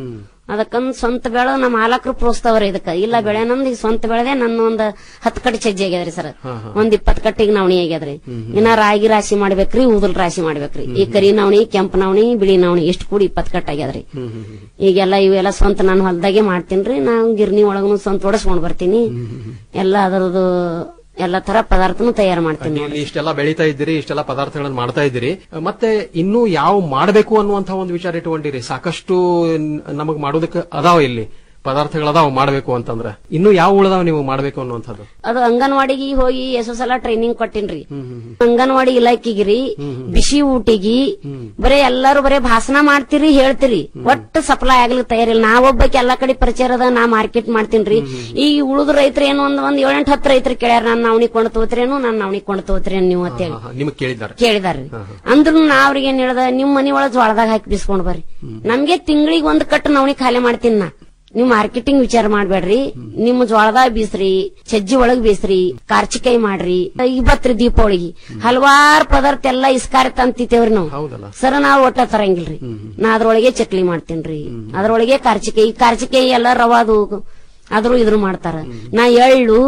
S12: ಅದಕ್ಕಂದ್ ಸ್ವಂತ ಬೆಳೆ ನಮ್ಮ ಮಾಲಕರು ಪ್ರೋತ್ಸಾವ್ರಿ ಇದಕ್ಕ ಇಲ್ಲ ಬೆಳೆ ನಮ್ದು ಈಗ ಸ್ವಂತ ಬೆಳೆದೆ ನನ್ನ ಒಂದ್ ಹತ್ತು ಕಟ್ಟಿ ಸಜ್ಜಿ ಆಗ್ಯದ್ರಿ ಸರ್ ಒಂದ್ ಇಪ್ಪತ್ ಕಟ್ಟಿಗೆ ನವಣಿ ಆಗ್ಯದ್ರಿ ಇನ್ನ ರಾಗಿ ರಾಶಿ ಮಾಡ್ಬೇಕ್ರಿ ಊದಲ್ ರಾಶಿ ಮಾಡ್ಬೇಕ್ರಿ ಈ ಕರಿ ನವಣಿ ಕೆಂಪು ನವಣಿ ಬಿಳಿ ನವಣಿ ಎಷ್ಟು ಕೂಡಿ ಇಪ್ಪತ್ ಕಟ್ ಆಗ್ಯದ್ರಿ ಈಗೆಲ್ಲ ಇವೆಲ್ಲ ಸ್ವಂತ ನಾನು ಹೊಲ್ದಾಗೆ ಮಾಡ್ತೀನ್ರಿ ನಾವು ಗಿರ್ನಿ ಒಳಗನು ಸ್ವಂತ ಹೊಡಸ್ಕೊಂಡ್ ಬರ್ತೀನಿ ಎಲ್ಲ ಅದರದ್ದು ಎಲ್ಲ ತರ ಪದಾರ್ಥನು ತಯಾರು ಮಾಡ್ತೀನಿ
S7: ನೀವು ಇಲ್ಲಿ ಇಷ್ಟೆಲ್ಲ ಬೆಳೀತಾ ಇದ್ದೀರಿ ಇಷ್ಟೆಲ್ಲ ಪದಾರ್ಥಗಳನ್ನು ಮಾಡ್ತಾ ಇದ್ದೀರಿ ಮತ್ತೆ ಇನ್ನೂ ಯಾವ ಮಾಡಬೇಕು ಅನ್ನುವಂತ ಒಂದು ವಿಚಾರ ಇಟ್ಕೊಂಡಿರಿ ಸಾಕಷ್ಟು ನಮಗ್ ಮಾಡೋದಕ್ಕೆ ಅದಾವ ಇಲ್ಲಿ ಪದಾರ್ಥಗಳದಾವ ಮಾಡಬೇಕು ಅಂತಂದ್ರ ಇನ್ನು ಯಾವ ಉಳದಾವ ನೀವು ಮಾಡಬೇಕು ಅನ್ನುವಂಥದ್ದು
S12: ಅದು ಅಂಗನವಾಡಿಗೆ ಹೋಗಿ ಎಷ್ಟೋ ಸಲ ಟ್ರೈನಿಂಗ್ ಕೊಟ್ಟಿನ್ರಿ ಅಂಗನವಾಡಿ ಇಲಾಖೆಗಿರಿ ಬಿಸಿ ಊಟಿಗಿ ಬರೇ ಎಲ್ಲಾರು ಬರೇ ಭಾಷಣ ಮಾಡ್ತೀರಿ ಹೇಳ್ತೀರಿ ಒಟ್ಟು ಸಪ್ಲೈ ಆಗ್ಲಿಕ್ಕೆ ತಯಾರಿಲ್ಲ ನಾವೊಬ್ಬಕ್ಕೆ ಎಲ್ಲಾ ಕಡೆ ಪರಿಚಯ ಅದ ನಾ ಮಾರ್ಕೆಟ್ ಮಾಡ್ತೀನ್ರಿ ಈ ಉಳಿದ ರೈತರು ಏನು ಒಂದ್ ಒಂದ್ ಏಳೆಂಟು ಹತ್ತು ರೈತರು ಕೇಳ್ಯಾರ ನಾನು ನವಣಿ ಕೊಂಡು ತೋತ್ರೇನು ನಾನು ನವಣಿ ಕೊಂಡು ತೋತ್ರೇನು ನೀವು ಅಂತೇಳಿ
S7: ನಿಮಗ್ ಕೇಳಿದ್ದಾರೆ
S12: ಕೇಳಿದಾರ್ರಿ ಅಂದ್ರೂ ನಾ ಅವ್ರಿಗೆ ಏನ್ ಹೇಳ್ದ ನಿಮ್ ಮನಿ ಒಳಗ್ ಜೋಳದಾಗ ಹಾಕಿ ಬಿಸ್ಕೊಂಡ್ ಬರ್ರಿ ನಮ್ಗೆ ತಿಂಗಳಿಗೆ ಒಂದ್ ಕಟ್ಟು ನವಣಿ ಖಾಲಿ ಮಾಡ್ತೀನಿ ನಾ ನೀವು ಮಾರ್ಕೆಟಿಂಗ್ ವಿಚಾರ ಮಾಡ್ಬೇಡ್ರಿ ನಿಮ್ಮ ಜೋಳದಾಗ ಬೀಸ್ರಿ ಸಜ್ಜಿ ಒಳಗ್ ಬೀಸ್ರಿ ಕಾರ್ಚಿಕಾಯಿ ಮಾಡ್ರಿ ಈಗ ಬತ್ರಿ ದೀಪಾವಳಿಗೆ ಹಲವಾರು ಪದಾರ್ಥ ಎಲ್ಲಾ ಇಸ್ಕಾರಿ ತಂತಿತೇವ್ರಿ ನಾವು ಸರ್ ನಾವ್ ಒಟ್ಟ ತರಂಗಿಲ್ರಿ ನಾ ಅದ್ರೊಳಗೆ ಚಕ್ಲಿ ಮಾಡ್ತೀನ್ರಿ ಅದ್ರೊಳಗೆ ಕಾರ್ಚಿಕಾಯಿ ಕಾರ್ಚಿಕಾಯಿ ಎಲ್ಲ ರವಾದು ಅದ್ರ ಇದ್ರು ಮಾಡ್ತಾರ ನಾ ಎಳ್ಳು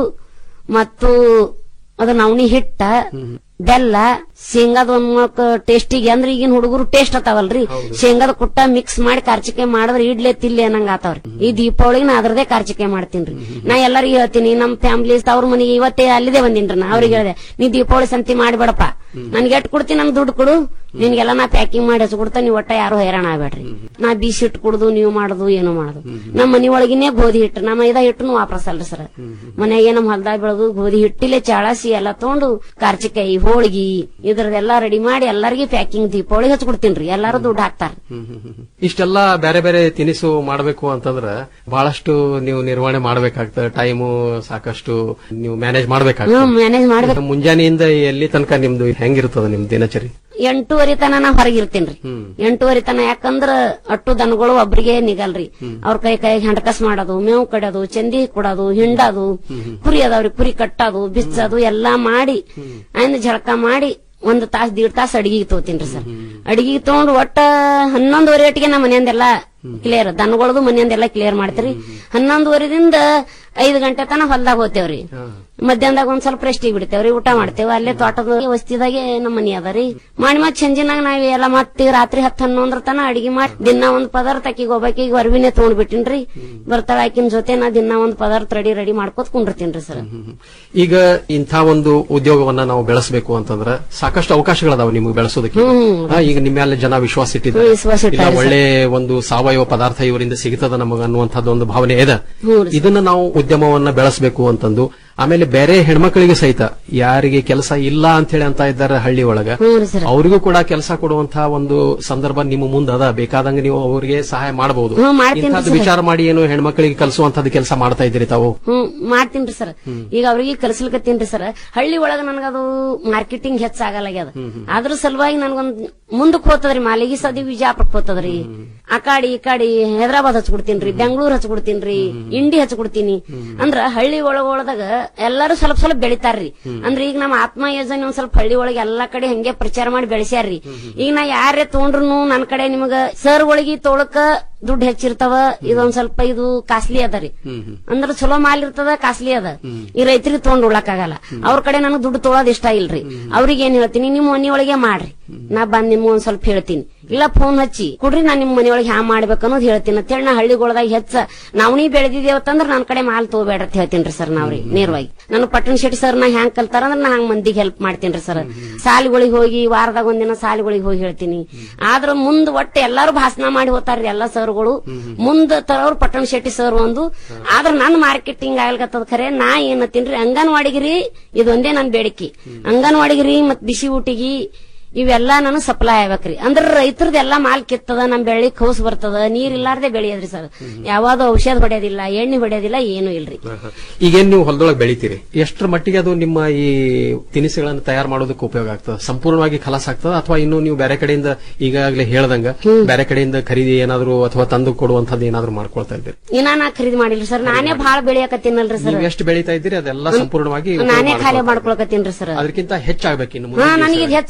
S12: ಮತ್ತು ಅದು ನವಣಿ ಹಿಟ್ಟ ಬೆಲ್ಲ ಶೇಂಗಾದ ಒಂದ್ ಟೇಸ್ಟಿಗೆ ಅಂದ್ರೆ ಈಗಿನ ಹುಡುಗರು ಟೇಸ್ಟ್ ಅತ್ತಾವಲ್ರಿ ಶೇಂಗಾದ ಕುಟ್ಟ ಮಿಕ್ಸ್ ಮಾಡಿ ಕಾರ್ಚಿಕಾಯಿ ಮಾಡಿದ್ರೆ ಇಡ್ಲೆ ತಿಲ್ಲಿ ಅನ್ನಂಗ ಆತಾವ್ರಿ ಈ ದೀಪಾವಳಿಗೆ ನಾ ಅದ್ರದೇ ಕಾರ್ಚಿಕಾಯಿ ಮಾಡ್ತೀನ್ರಿ ನಾ ಎಲ್ಲರಿಗೂ ಹೇಳ್ತೀನಿ ನಮ್ ಫ್ಯಾಮಿಲಿ ಅವ್ರ ಮನೆಗೆ ಇವತ್ತೇ ಅಲ್ಲಿದೆ ಬಂದಿನ್ರಿ ನಾ ಅವ್ರಿಗೆ ಹೇಳಿದೆ ನೀ ದೀಪಾವಳಿ ಸಂತಿ ಮಾಡ್ಬೇಡಪ್ಪ ನನ್ಗೆ ಎಟ್ ಕೊಡ್ತೀನಿ ನನ್ ದುಡ್ಡು ಕೊಡು ನಿನ್ಗೆಲ್ಲ ನಾ ಪ್ಯಾಕಿಂಗ್ ಮಾಡಿ ಹಚ್ಚಿ ಕೊಡ್ತಾ ನೀವು ಒಟ್ಟ ಯಾರು ಹೈರಾಣ ಆಗ್ಬೇಡ್ರಿ ನಾ ಬೀಸಿ ಹಿಟ್ಟು ಕುಡ್ದು ನೀವು ಮಾಡುದು ಏನು ಮಾಡುದು ನಮ್ಮ ಮನಿ ಒಳಗಿನೇ ಗೋಧಿ ಹಿಟ್ಟು ನಮ್ಮ ಇದ ಹಿಟ್ಟನು ವಾಪಸ್ ಅಲ್ರಿ ಸರ್ ಮನೆಗೆ ನಮ್ ಹೊಲ್ದಾಗ ಬೆಳೆದು ಗೋಧಿ ಹಿಟ್ಟಿಲೆ ಚಾಳಸಿ ಎಲ್ಲ ತಗೊಂಡು ಕಾರ್ಚಿಕಾಯಿ ಹೋಳಿಗಿ ಇದ್ರದೆಲ್ಲ ರೆಡಿ ಮಾಡಿ ಎಲ್ಲರಿಗೂ ಪ್ಯಾಕಿಂಗ್ ದೀಪಾವಳಿ ಹಚ್ಕೊಡ್ತೀನ್ರಿ ಎಲ್ಲಾರು ದುಡ್ಡು ಹಾಕ್ತಾರ
S7: ಇಷ್ಟೆಲ್ಲ ಬೇರೆ ಬೇರೆ ತಿನಿಸು ಮಾಡಬೇಕು ಅಂತಂದ್ರ ಬಹಳಷ್ಟು ನೀವು ನಿರ್ವಹಣೆ ಮಾಡಬೇಕಾಗ್ತದೆ ಟೈಮು ಸಾಕಷ್ಟು ನೀವು ಮ್ಯಾನೇಜ್
S12: ಹ್ಮ್
S7: ಮಾಡಬೇಕಾಗ್ತದೆ
S12: ಮ್ಯಾನೇಜ್ ಮಾಡ್ಬೇಕು
S7: ಮುಂಜಾನೆಯಿಂದ ಎಲ್ಲಿ ತನಕ ನಿಮ್ದು ಹೆಂಗಿರ್ತದ ನಿಮ್ ದಿನಚರಿ
S12: ಎಂಟೂವರೆ ತನ ನಾ ಹೊರಗಿರ್ತೀನ್ರಿ ಎಂಟೂವರೆ ತನ ಯಾಕಂದ್ರ ಅಟ್ಟು ದನಗಳು ಒಬ್ರಿಗೆ ನಿಗಲ್ರಿ ಅವ್ರ ಕೈ ಕೈ ಹಂಡಕಸ್ ಮಾಡೋದು ಮೇವು ಕಡೋದು ಚಂದಿ ಕೊಡೋದು ಹಿಂಡೋದು ಕುರಿ ಅದಾವ್ರಿ ಕುರಿ ಕಟ್ಟೋದು ಬಿಚ್ಚೋದು ಎಲ್ಲಾ ಮಾಡಿ ಆಯ್ನ ಜಳಕ ಮಾಡಿ ಒಂದ್ ತಾಸ್ ದೀಡ್ ತಾಸ್ ಅಡಿಗೆ ತಗೋತೀನ್ರಿ ಸರ್ ಅಡಿಗೆ ತಗೊಂಡು ಒಟ್ಟ ಹನ್ನೊಂದುವರೆ ಒಟ್ಟಿಗೆ ನಮ್ಮ ಮನೆಯಿಂದೆಲ್ಲ ಕ್ಲಿಯರ್ ದನಗಳದು ಮನೆಯಿಂದೆಲ್ಲ ಕ್ಲಿಯರ್ ಮಾಡ್ತೀರಿ ಹನ್ನೊಂದುವರೆದಿಂದ ಐದು ಗಂಟೆ ತನ ಹೊಲ್ದಾಗ ಹೋಗ್ತೇವ್ರಿ ಮಧ್ಯಾಹ್ನದಾಗ ಒಂದ್ ಸ್ವಲ್ಪ ರೆಸ್ಟಿಗೆ ಬಿಡ್ತೇವ್ರಿ ಊಟ ಮಾಡ್ತೇವೆ ಅಲ್ಲೇ ತೋಟದ ವಸ್ತಿದಾಗೆ ನಮ್ಮ ಮನಿ ಅದರಿ ಮಾಡಿ ಮತ್ ಸಂಜಿನಾಗ ನಾವ್ ಎಲ್ಲ ಮತ್ತೆ ರಾತ್ರಿ ಹತ್ತು ಹನ್ನೊಂದ್ರ ತನ ಅಡಿಗೆ ಮಾಡಿ ದಿನ ಒಂದ್ ಪದಾರ್ಥ ಆಕಿಗೆ ಒಬ್ಬಾಕಿಗೆ ಹೊರವಿನೇ ತಗೊಂಡ್ ಬಿಟ್ಟಿನ್ರಿ ಬರ್ತಾಳ ಆಕಿನ ಜೊತೆ ನಾ ದಿನ ಒಂದ್ ಪದಾರ್ಥ ರೆಡಿ ರೆಡಿ ಮಾಡ್ಕೋತ ಕುಂಡಿರ್ತೀನ್ರಿ ಸರ್
S7: ಈಗ ಇಂಥ ಒಂದು ಉದ್ಯೋಗವನ್ನ ನಾವು ಬೆಳೆಸಬೇಕು ಅಂತಂದ್ರ ಸಾಕಷ್ಟು ಅವಕಾಶಗಳದಾವ ನಿಮ್ಗೆ ಬೆಳೆಸೋದಕ್ಕೆ
S12: ಹ್ಮ್.
S7: ಆ, ಈಗ ನಿಮ್ಮ ಮೇಲೆ ಜನ ವಿಶ್ವಾಸ
S12: ಹ್ಮ್,
S7: ಇಟ್ಟಿದ್ದಾರೆ
S12: ವಿಶ್ವಾಸ
S7: ಇಲ್ಲ,
S12: ಇಟ್ಟಾರೆ
S7: ಒಳ್ಳೆ ಒಂದು ಸಾವಯವ ಪದಾರ್ಥ ಇವರಿಂದ ಸಿಗ್ತದ ನಮಗ ಅನ್ನುವಂಥದ್ದು ಒಂದು ಭಾವನೆ ಇದೆ
S12: ಹ್ಮ್ ರೀ.
S7: ಇದನ್ನ ನಾವು ಉದ್ಯಮವನ್ನ ಬೆಳೆಸಬೇಕು ಅಂತಂದು ಆಮೇಲೆ ಬೇರೆ ಹೆಣ್ಮಕ್ಳಿಗೆ ಸಹಿತ ಯಾರಿಗೆ ಕೆಲಸ ಇಲ್ಲ ಅಂತ ಹೇಳಿ ಅಂತ ಇದ್ದಾರೆ ಹಳ್ಳಿ ಒಳಗ
S12: ಹ್ಞೂ ರೀ ಸರ್
S7: ಅವರಿಗೂ ಕೂಡ ಕೆಲಸ ಕೊಡುವಂತಹ ಒಂದು ಸಂದರ್ಭ ನಿಮ್ಮ ಮುಂದೆ ಅದ ಬೇಕಾದಂಗ ನೀವು ಅವರಿಗೆ ಸಹಾಯ ಮಾಡಬಹುದು
S12: ಹ್ಮ್, ಮಾಡ್ತೀನಿ
S7: ಇಂಥದ್ದು
S12: ಸರ್.
S7: ವಿಚಾರ ಮಾಡಿ ಏನು ಹೆಣ್ಮಕ್ಳಿಗೆ ಕಲಿಸುವಂತದ್ದು ಕೆಲಸ ಮಾಡ್ತಾ ಇದ್ದೀರಿ ತಾವು
S12: ಹ್ಮ್ ಮಾಡ್ತೀನ್ರಿ ಸರ್ ಈಗ ಅವ್ರಿಗೆ ಕಲ್ಸ್ಲಿಕತ್ತೀನ್ರಿ ಸರ್ ಹಳ್ಳಿ ಒಳಗ ನನಗದು ಮಾರ್ಕೆಟಿಂಗ್ ಹೆಚ್ಚಾಗಲ್ಲಾಗ್ಯದ ಅದ್ರ ಸಲುವಾಗಿ ನನ್ಗೊಂದ್ ಮುಂದಕ್ ಹೋತದ್ರಿ ಮಾಲಿಗೆ ಸದಿ ವಿಜಾಪುರಕ್ಕೆ ಹೋತದ್ರಿ ಆ ಕಾಡಿ ಈ ಕಾಡಿ ಹೈದರಾಬಾದ್ ಹಚ್ಕೊಡ್ತೀನ್ರಿ ಬೆಂಗಳೂರು ಹಚ್ಕೊಡ್ತೀನ್ರಿ ಇಂಡಿ ಹಚ್ಕೊಡ್ತೀನಿ ಅಂದ್ರ ಹಳ್ಳಿ ಒಳಗ ಒಳದಾಗ ಎಲ್ಲಾರು ಸ್ವಲ್ಪ ಸ್ವಲ್ಪ ಬೆಳಿತಾರ್ರಿ ಅಂದ್ರ ಈಗ ನಮ್ಮ ಆತ್ಮ ಯೋಜನೆ ಒಂದ್ ಸ್ವಲ್ಪ ಹಳ್ಳಿ ಒಳಗೆ ಎಲ್ಲಾ ಕಡೆ ಹಂಗೆ ಪ್ರಚಾರ ಮಾಡಿ ಬೆಳೆಸ್ಯಾರ್ರಿ ಈಗ ನಾ ಯಾರೇ ತೊಗೊಂಡ್ರು ನನ್ ಕಡೆ ನಿಮಗ ಸರ್ ಒಳಗಿ ತೊಳಕ ದುಡ್ಡು ಹೆಚ್ಚಿರ್ತಾವ ಇದೊಂದ್ ಸ್ವಲ್ಪ ಇದು ಕಾಸ್ಟ್ಲಿ ಅದ ರೀ ಅಂದ್ರ ಚಲೋ ಮಾಲ್ ಇರ್ತದ ಕಾಸ್ಟ್ಲಿ ಅದ ಈ ರೈತರಿಗೆ ತಗೊಂಡ್ ಉಳಕ್ಕಾಗಲ್ಲ ಅವ್ರ ಕಡೆ ನನಗ್ ದುಡ್ಡು ತೊಗೊಳೋದ್ ಇಷ್ಟ ಇಲ್ರಿ ಅವ್ರಿಗೆ ಏನ್ ಹೇಳ್ತೀನಿ ನಿಮ್ ಮನಿ ಒಳಗೆ ಮಾಡ್ರಿ ನಾ ಬಂದ್ ನಿಮ್ಗೆ ಒಂದ್ ಸ್ವಲ್ಪ ಹೇಳ್ತೀನಿ ಇಲ್ಲ ಫೋನ್ ಹಚ್ಚಿ ಕೊಡ್ರಿ ನಾ ನಿಮ್ ಮನಿ ಒಳಗೆ ಹ್ಯಾ ಮಾಡ್ಬೇಕು ಅನ್ನೋದು ಹೇಳ್ತೀನಿ ಅಂತೇಳಿ ನಾ ಹಳ್ಳಿಗೊಳದಾಗ ಹೆಚ್ಚ ನಾವ್ನಿ ಬೆಳೆದಿದ್ದೇವತ್ತಂದ್ರ ನನ್ ಕಡೆ ಮಾಲ್ ತಗೋಬೇಡ್ರಿ ಅಂತ ಹೇಳ್ತೀನಿ ಸರ್ ನಾವ್ರಿ ನೇರವಾಗಿ ನಾನು ಪಟ್ಟಣ ಶೆಟ್ಟಿ ಸರ್ ನಾ ಹ್ಯಾಂಗ್ ಕಲ್ತಾರ ಅಂದ್ರ ನಾ ಹಂಗ್ ಮಂದಿಗೆ ಹೆಲ್ಪ್ ಮಾಡ್ತೀನಿ ಸರ್ ಸಾಲಿಗಳಿಗೆ ಹೋಗಿ ವಾರದಾಗ ಒಂದಿನ ಸಾಲಿಗಳಿಗೆ ಹೋಗಿ ಹೇಳ್ತೀನಿ ಆದ್ರ ಮುಂದ್ ಒಟ್ಟು ಎಲ್ಲಾರು ಭಾಷಣ ಮಾಡಿ ಹೋಗ್ತಾರ್ರಿ ಎಲ್ಲಾ ಸರ್ಗಳು ಮುಂದ್ ತರೋರು ಪಟ್ಟಣ ಶೆಟ್ಟಿ ಸರ್ ಒಂದು ಆದ್ರ ನನ್ ಮಾರ್ಕೆಟಿಂಗ್ ಆಗ್ಲಿಕತ್ತದ ಖರೆ ನಾ ಏನತ್ತೀನ್ರಿ ಅಂಗನವಾಡಿಗಿರಿ ಇದೊಂದೇ ನನ್ ಬೇಡಿಕೆ ಅಂಗನವಾಡಿಗಿರಿ ಮತ್ ಬಿಸಿ ಊಟಿಗಿ ಇವೆಲ್ಲಾ ನಾನು ಸಪ್ಲೈ ಆಗ್ಬೇಕ್ರಿ ಅಂದ್ರ ರೈತರದ್ ಎಲ್ಲಾ ಮಾಲ್ ಕಿತ್ತದ ನಮ್ ಬೆಳಿ ಕೌಸ್ ಬರ್ತದ ನೀರ್ ಇಲ್ಲಾರ್ದೆ ಬೆಳೆಯದ್ರಿ ಸರ್ ಯಾವ್ದು ಔಷಧ ಹೊಡೆಯೋದಿಲ್ಲ ಎಣ್ಣೆ ಹೊಡೆಯೋದಿಲ್ಲ ಏನು ಇಲ್ರಿ
S7: ಈಗೇನ್ ನೀವು ಹೊಲದೊಳಗೆ ಬೆಳಿತೀರಿ ಎಷ್ಟರ ಮಟ್ಟಿಗೆ ಅದು ನಿಮ್ಮ ಈ ತಿನಿಸುಗಳನ್ನು ತಯಾರು ಮಾಡೋದಕ್ಕೆ ಉಪಯೋಗ ಆಗ್ತದೆ ಸಂಪೂರ್ಣವಾಗಿ ಖಲಾಸ್ ಆಗ್ತದ ಅಥವಾ ಇನ್ನು ನೀವು ಬೇರೆ ಕಡೆಯಿಂದ ಈಗಾಗಲೇ ಹೇಳ್ದಂಗ ಬೇರೆ ಕಡೆಯಿಂದ ಖರೀದಿ ಏನಾದ್ರು ಅಥವಾ ತಂದು ಕೊಡುವಂತದ್ದು ಏನಾದ್ರು ಮಾಡ್ಕೊಳ್ತಾ ಇದ್ದೀರಿ
S12: ಇನ್ನ ನಾ ಖರೀದಿ ಮಾಡಿಲ್ರಿ ಸರ್ ನಾನೇ ಭಾಳ ಬೆಳೆಯಕತ್ತೀನಲ್ರಿ ಸರ್
S7: ನೀವು ಎಷ್ಟು ಬೆಳೀತಾ ಇದ್ದೀರಿ ಅದೆಲ್ಲ ಸಂಪೂರ್ಣವಾಗಿ ಉಪಯೋಗ
S12: ನಾನೇ ಖಾಲಿ
S7: ಮಾಡ್ಕೊಳ್ತಾ
S12: ಮಾಡ್ಕೊಳಕತ್ತೀನ್ರಿ ಸರ್
S7: ಅದಕ್ಕಿಂತ ಹೆಚ್ಚಾಗ್ಬೇಕು ಇನ್ನು
S12: ಹಾ
S7: ಮುಂದಿನ
S12: ನನಗೆ
S7: ದಿವ್ಸಗಳಲ್ಲಿ.
S12: ಹೆಚ್ಚು ಬೆಳಿಬೇಕು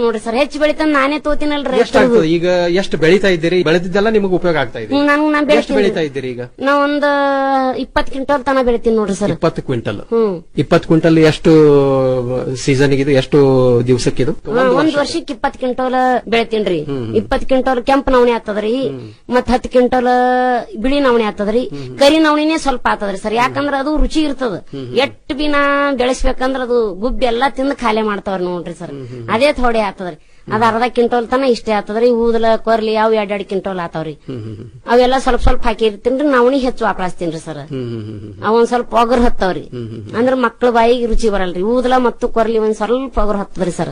S12: ನೋಡ್ರಿ ಸರ್ ಹೆಚ್ಚು ಬೆಳಿತಾನ ನಾನೇ ತೋತಿನಲ್ರಿ
S7: ಎಷ್ಟಾಗ್ತದೆ ಈಗ ಎಷ್ಟು ಬೆಳಿತಾ ಇದ್ದೀರಿ ಬೆಳೆದಿದ್ದೆಲ್ಲ ನಿಮಗೆ ಉಪಯೋಗ ಆಗ್ತಾ ಇದೆ
S12: ಹ್ಮ್, ನನ್ಗ್ ನಾನ್
S7: ಎಷ್ಟು
S12: ಬೆಳಿತೀನಿ.
S7: ಬೆಳಿತಾ ಇದ್ದೀರಿ ಈಗ
S12: ನಾ ಒಂದ್ ಇಪ್ಪತ್ ಕ್ವಿಂಟಲ್ ತನ ಬೆಳಿತೀನಿ ನೋಡ್ರಿ ಸರ್
S7: ಇಪ್ಪತ್ತು ಕ್ವಿಂಟಲ್
S12: ಹ್ಮ್
S7: ಇಪ್ಪತ್ತು ಕ್ವಿಂಟಲ್ ಎಷ್ಟು ಸೀಸನ್ ಇದು ಎಷ್ಟು ದಿವಸಕ್ಕಿದು
S12: ಹಾ, ಒಂದ್ ವರ್ಷಕ್ಕೆ ಇಪ್ಪತ್ ಕ್ವಿಂಟಲ್ ಬೆಳಿತೀನ್ರಿ ಇಪ್ಪತ್ ಕ್ವಿಂಟಲ್ ಕೆಂಪ್ ನವಣೆ ಆಗ್ತದ್ರಿ ಮತ್ ಹತ್ ಕ್ವಿಂಟಲ್ ಬಿಳಿ ನವಣೆ ಆಗ್ತದ್ರಿ ಕರಿ ನವಣಿನೇ ಸ್ವಲ್ಪ ಆಗ್ತದ್ರಿ ಸರ್ ಯಾಕಂದ್ರ ಅದು ರುಚಿ ಇರ್ತದ ಎಷ್ಟ್ ಬಿ ನಾ ಬೆಳೆಸ್ಬೇಕಂದ್ರ ಅದು ಗುಬ್ಬಿ ಎಲ್ಲಾ ತಿಂದು ಖಾಲಿ ಮಾಡ್ತಾವ್ರಿ ನೋಡ್ರಿ ಸರ್ ಅದೇ ಥೋಡೆ ಆಗ್ತದ್ರಿ ಅದ ಅರ್ಧ ಕ್ವಿಂಟಲ್ ತನ ಇಷ್ಟೇ ಆಗ್ತದ್ರಿ ಊದಲ ಕೊರ್ಲಿ ಅವ್ ಎರಡ್ ಎರಡ್ ಕ್ವಿಂಟಲ್ ಆತಾವ್ರಿ ಅವೆಲ್ಲ ಸ್ವಲ್ಪ ಸ್ವಲ್ಪ ಹಾಕಿರ್ತೀನ್ರಿ ನವಣಿ ಹೆಚ್ಚು ವಾಪರಾಸ್ತೀನ್ರಿ ಸರ್ ಅವನ್ ಸ್ವಲ್ಪ ಒಗರ್ ಹತ್ತವ್ರಿ ಅಂದ್ರ ಮಕ್ಳ ಬಾಯಿಗೆ ರುಚಿ ಬರಲ್ರಿ ಊದಲ ಮತ್ತು ಕೊರ್ಲಿ ಒಂದ್ ಸ್ವಲ್ಪ ಒಗರ್ ಹತ್ತದ್ರಿ ಸರ್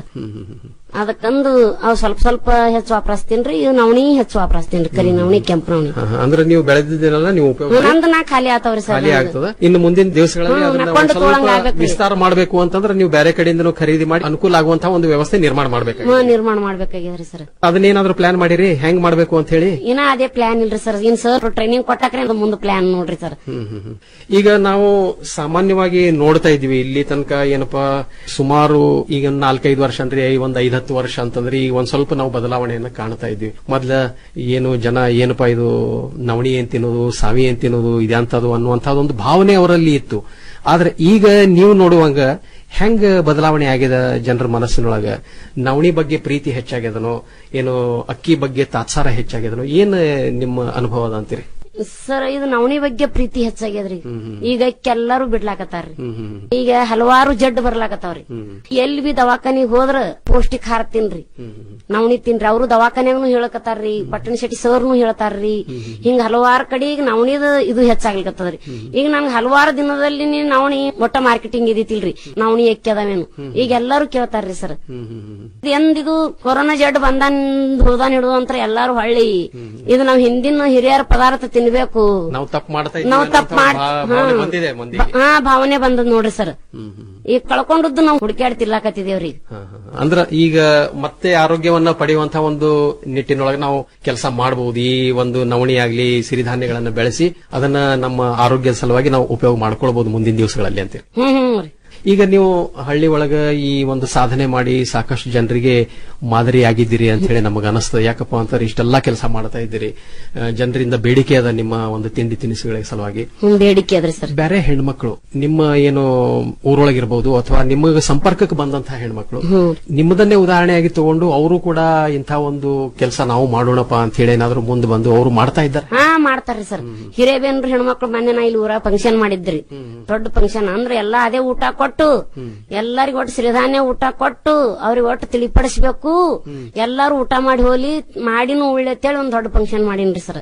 S12: ಅದಕ್ಕಂದು ಅವ್ ಸ್ವಲ್ಪ ಸ್ವಲ್ಪ ಹೆಚ್ಚು ವಾಪರಾಸ್ತೀನ್ರಿ ಇವ್ ನವಣಿ ಹೆಚ್ಚು ವಾಪರಾಸ್ತೀನ್ರಿ ಕರಿ ನವಣಿ ಕೆಂಪು ನವಣಿ
S7: ಹಾ, ಹಾ. ಅಂದ್ರೆ ನೀವು ಬೆಳೆದಿದ್ದೀರಲ್ಲ ನೀವು ಉಪಯೋಗ ಮಾಡಿ
S12: ನಂದು ನಾ ಖಾಲಿ ಆತಾವ್ರಿ ಸರ್
S7: ಖಾಲಿ ಆಗ್ತದ ಇನ್ನು ಮುಂದಿನ ದಿವಸಗಳಲ್ಲಿ
S12: ಹ್ಮ್,
S7: ಅದನ್ನ
S12: ನಕ್ಕೊಂಡು
S7: ಒಂದ್ ಸ್ವಲ್ಪ
S12: ತಗೊಳಂಗ್ ಆಗ್ಬೇಕ್ರಿ.
S7: ವಿಸ್ತಾರ ಮಾಡಬೇಕು ಅಂತಂದ್ರೆ ನೀವು ಬೇರೆ ಕಡೆಯಿಂದನೂ ಖರೀದಿ ಮಾಡಿ ಅನುಕೂಲ ಆಗುವಂತಹ ಒಂದು ವ್ಯವಸ್ಥೆ ನಿರ್ಮಾಣ ಮಾಡಬೇಕು
S12: ಹ್ಮ್, ನಿರ್ಮಾಣ ಮಾಡ್ಬೇಕಾಗ್ಯದ್ರಿ ಸರ್
S7: ಅದನ್ನೇನಾದ್ರೂ ಪ್ಲಾನ್ ಮಾಡಿರಿ ಹೆಂಗ್ ಮಾಡ್ಬೇಕು ಅಂತ ಹೇಳಿ
S12: ಇನ್ನ ಅದೇ ಪ್ಲಾನ್ ಇಲ್ರಿ ಸರ್ ಇನ್ ಸರ್ ಟ್ರೈನಿಂಗ್ ಕೊಟ್ಟಾಕ್ರೆ ಅದು ಮುಂದೆ ಪ್ಲಾನ್ ನೋಡ್ರಿ ಸರ್
S7: ಹ್ಮ್, ಹ್ಮ್, ಹ್ಮ್. ಈಗ ನಾವು ಸಾಮಾನ್ಯವಾಗಿ ನೋಡ್ತಾ ಇದೀವಿ ಇಲ್ಲಿ ತನಕ ಏನಪ್ಪಾ ಸುಮಾರು ಈಗ ಒಂದ್ ನಾಲ್ಕೈದು ವರ್ಷ ಅಂದ್ರೆ ಒಂದ್ ಐದ್ ಹತ್ತು ವರ್ಷ ಅಂತಂದ್ರೆ ಈಗ ಒಂದ್ ಸ್ವಲ್ಪ ನಾವು ಬದಲಾವಣೆಯನ್ನ ಕಾಣ್ತಾ ಇದ್ವಿ ಮೊದ್ಲ ಏನು ಜನ ಏನಪ್ಪಾ ಇದು ನವಣಿ ಏನ್ ತಿನ್ನೋದು ಸಾವಿ ಏನ್ ತಿನ್ನೋದು ಇದಂತದು ಅನ್ನುವಂಥದ್ದು ಒಂದು ಭಾವನೆ ಅವರಲ್ಲಿ ಇತ್ತು ಆದ್ರೆ ಈಗ ನೀವು ನೋಡುವಂಗ ಹೆಂಗ ಬದಲಾವಣೆ ಆಗಿದೆ ಜನರ ಮನಸ್ಸಿನೊಳಗ ನವಣಿ ಬಗ್ಗೆ ಪ್ರೀತಿ ಹೆಚ್ಚಾಗ್ಯದನೋ ಏನು ಅಕ್ಕಿ ಬಗ್ಗೆ ತಾತ್ಸಾರ ಹೆಚ್ಚಾಗ್ಯದನೋ ಏನ್ ನಿಮ್ಮ ಅನುಭವ ಅದ ಅಂತೀರಿ
S12: ಸರ್ ಇದು ನವಣಿ ಬಗ್ಗೆ ಪ್ರೀತಿ ಹೆಚ್ಚಾಗ್ಯದ್ರಿ ಈಗ ಎಲ್ಲಾರು ಬಿಡ್ಲಾಕತ್ತಾರ್ರಿ ಈಗ ಹಲವಾರು ಜಡ್ ಬರ್ಲಾಕತ್ತಾವ್ರಿ ಎಲ್ಲಿ ಬಿ ದವಾಖಾನಿಗ್ ಹೋದ್ರ ಪೌಷ್ಟಿಕ ಆಹಾರ ತಿನ್ರಿ ನವಣಿ ತಿನ್ರಿ ಅವರು ದವಾಖಾನ್ಯಾಗನು ಹೇಳಕತ್ತಾರ್ರಿ ಪಟ್ಟಣ ಶೆಟ್ಟಿ ಸರ್ನು ಹೇಳ್ತಾರ್ರಿ ಹಿಂಗ ಹಲವಾರು ಕಡೆ ಈಗ ನವಣಿದ ಇದು ಹೆಚ್ಚಾಗ್ಲಿಕತ್ತದ್ರಿ ಈಗ ನನ್ಗೆ ಹಲವಾರು ದಿನದಲ್ಲಿ ನೀನ್ ನವಣಿ ಒಟ್ಟ ಮಾರ್ಕೆಟಿಂಗ್ ಇದಿತಿಲ್ರಿ ನವಣಿ ಎಕ್ಕಿ ಅದಾವೇನು ಈಗ ಎಲ್ಲಾರು ಕೇಳ್ತಾರ್ರಿ ಸರ್ ಎಂದಿದು ಕೊರೋನಾ ಜಡ್ ಬಂದಾನ್ ಹುಳ್ದಾನ್ ಹಿಡಿದು ಅಂತ ಎಲ್ಲಾರು ಹೊಳ್ಳಿ ಇದು ನಾವ್ ಹಿಂದಿನ ಹಿರಿಯರ ಪದಾರ್ಥ ತಿನ್ಬೇಕು
S7: ನಾವು ತಪ್ಪು ಮಾಡ್ತಾ
S12: ನಾವ್
S7: ಇದ್ದೀವಿ
S12: ತಪ್ಪು ಮಾಡ್
S7: ಅನ್ನೋ ಭಾವನೆ ಬಂದಿದೆ ಮಂದಿಗೆ
S12: ಹಾ ಭಾವನೆ ಬಂದದ್ ನೋಡ್ರಿ ಸರ್ ಈಗ ಕಳ್ಕೊಂಡದ್ದು ನಾವು ಹುಡುಕ್ಯಾಡ್ ತಿರ್ಲಾಕತ್ತಿದೇವ್ರಿ
S7: ಅಂದ್ರ ಈಗ ಮತ್ತೆ ಆರೋಗ್ಯವನ್ನ ಪಡೆಯುವಂತಹ ಒಂದು ನಿಟ್ಟಿನೊಳಗೆ ನಾವು ಕೆಲಸ ಮಾಡಬಹುದು ಈ ಒಂದು ನವಣಿ ಆಗ್ಲಿ ಸಿರಿಧಾನ್ಯಗಳನ್ನ ಬೆಳೆಸಿ ಅದನ್ನ ನಮ್ಮ ಆರೋಗ್ಯದ ಸಲುವಾಗಿ ನಾವು ಉಪಯೋಗ ಮಾಡ್ಕೊಳ್ಬಹುದು ಮುಂದಿನ ದಿವಸಗಳಲ್ಲಿ ಅಂತ
S12: ಹ್ಮ್ ಹ್ಮ್ ರೀ
S7: ಈಗ ನೀವು ಹಳ್ಳಿ ಒಳಗ ಈ ಒಂದು ಸಾಧನೆ ಮಾಡಿ ಸಾಕಷ್ಟು ಜನರಿಗೆ ಮಾದರಿಯಾಗಿದ್ದೀರಿ ಅಂತ ಹೇಳಿ ನಮಗೆ ಅನಿಸ್ತದೆ ಯಾಕಪ್ಪ ಅಂತಾರೆ ಇಷ್ಟೆಲ್ಲಾ ಕೆಲಸ ಮಾಡ್ತಾ ಇದ್ದೀರಿ ಆ, ಜನರಿಂದ ಬೇಡಿಕೆ ಅದ ನಿಮ್ಮ ಒಂದು ತಿಂಡಿ ತಿನಿಸುಗಳ ಸಲುವಾಗಿ
S12: ಹ್ಮ್ ಬೇಡಿಕೆ ಅದ್ರಿ ಸರ್
S7: ಬೇರೆ ಹೆಣ್ಮಕ್ಳು ನಿಮ್ಮ ಏನು ಊರೊಳಗಿರ್ಬೋದು ಅಥವಾ ನಿಮ್ಮ ಸಂಪರ್ಕಕ್ಕೆ ಬಂದಂತಹ ಹೆಣ್ಮಕ್ಳು ನಿಮ್ಮದನ್ನೇ ಉದಾಹರಣೆಯಾಗಿ ತಗೊಂಡು ಅವರು ಕೂಡ ಇಂಥ ಒಂದು ಕೆಲಸ ನಾವು ಮಾಡೋಣಪ್ಪ ಅಂತ ಹೇಳಿ ಏನಾದ್ರು ಮುಂದೆ ಬಂದು ಅವರು ಮಾಡ್ತಾ ಇದ್ದಾರೆ
S12: ಹಾ ಮಾಡ್ತಾರ್ರಿ ಸರ್ ಹಿರೇಬೇನ್ರು ಹೆಣ್ಮಕ್ಳು ಮೊನ್ನೆ ನಾ ಇಲ್ಲಿ ಊರ ಫಂಕ್ಷನ್ ಮಾಡಿದ್ರಿ ದೊಡ್ಡ ಫಂಕ್ಷನ್ ಅಂದ್ರೆ ಎಲ್ಲಾ ಅದೇ ಊಟ ಕೊಟ್ಟು ಎಲ್ಲರಿಗೂ ಒಟ್ಟು ಸಿರಿಧಾನ್ಯ ಊಟ ಕೊಟ್ಟು ಅವ್ರಿಗೆ ಒಟ್ಟು ತಿಳಿಪಡಿಸ್ಬೇಕು ಎಲ್ಲಾರು ಊಟ ಮಾಡಿ ಹೋಲಿ ಮಾಡಿನೂ ಉಳ್ಳೆ ಅಂತೇಳಿ ಒಂದ್ ದೊಡ್ಡ ಫಂಕ್ಷನ್ ಮಾಡೀನ್ರಿ ಸರ್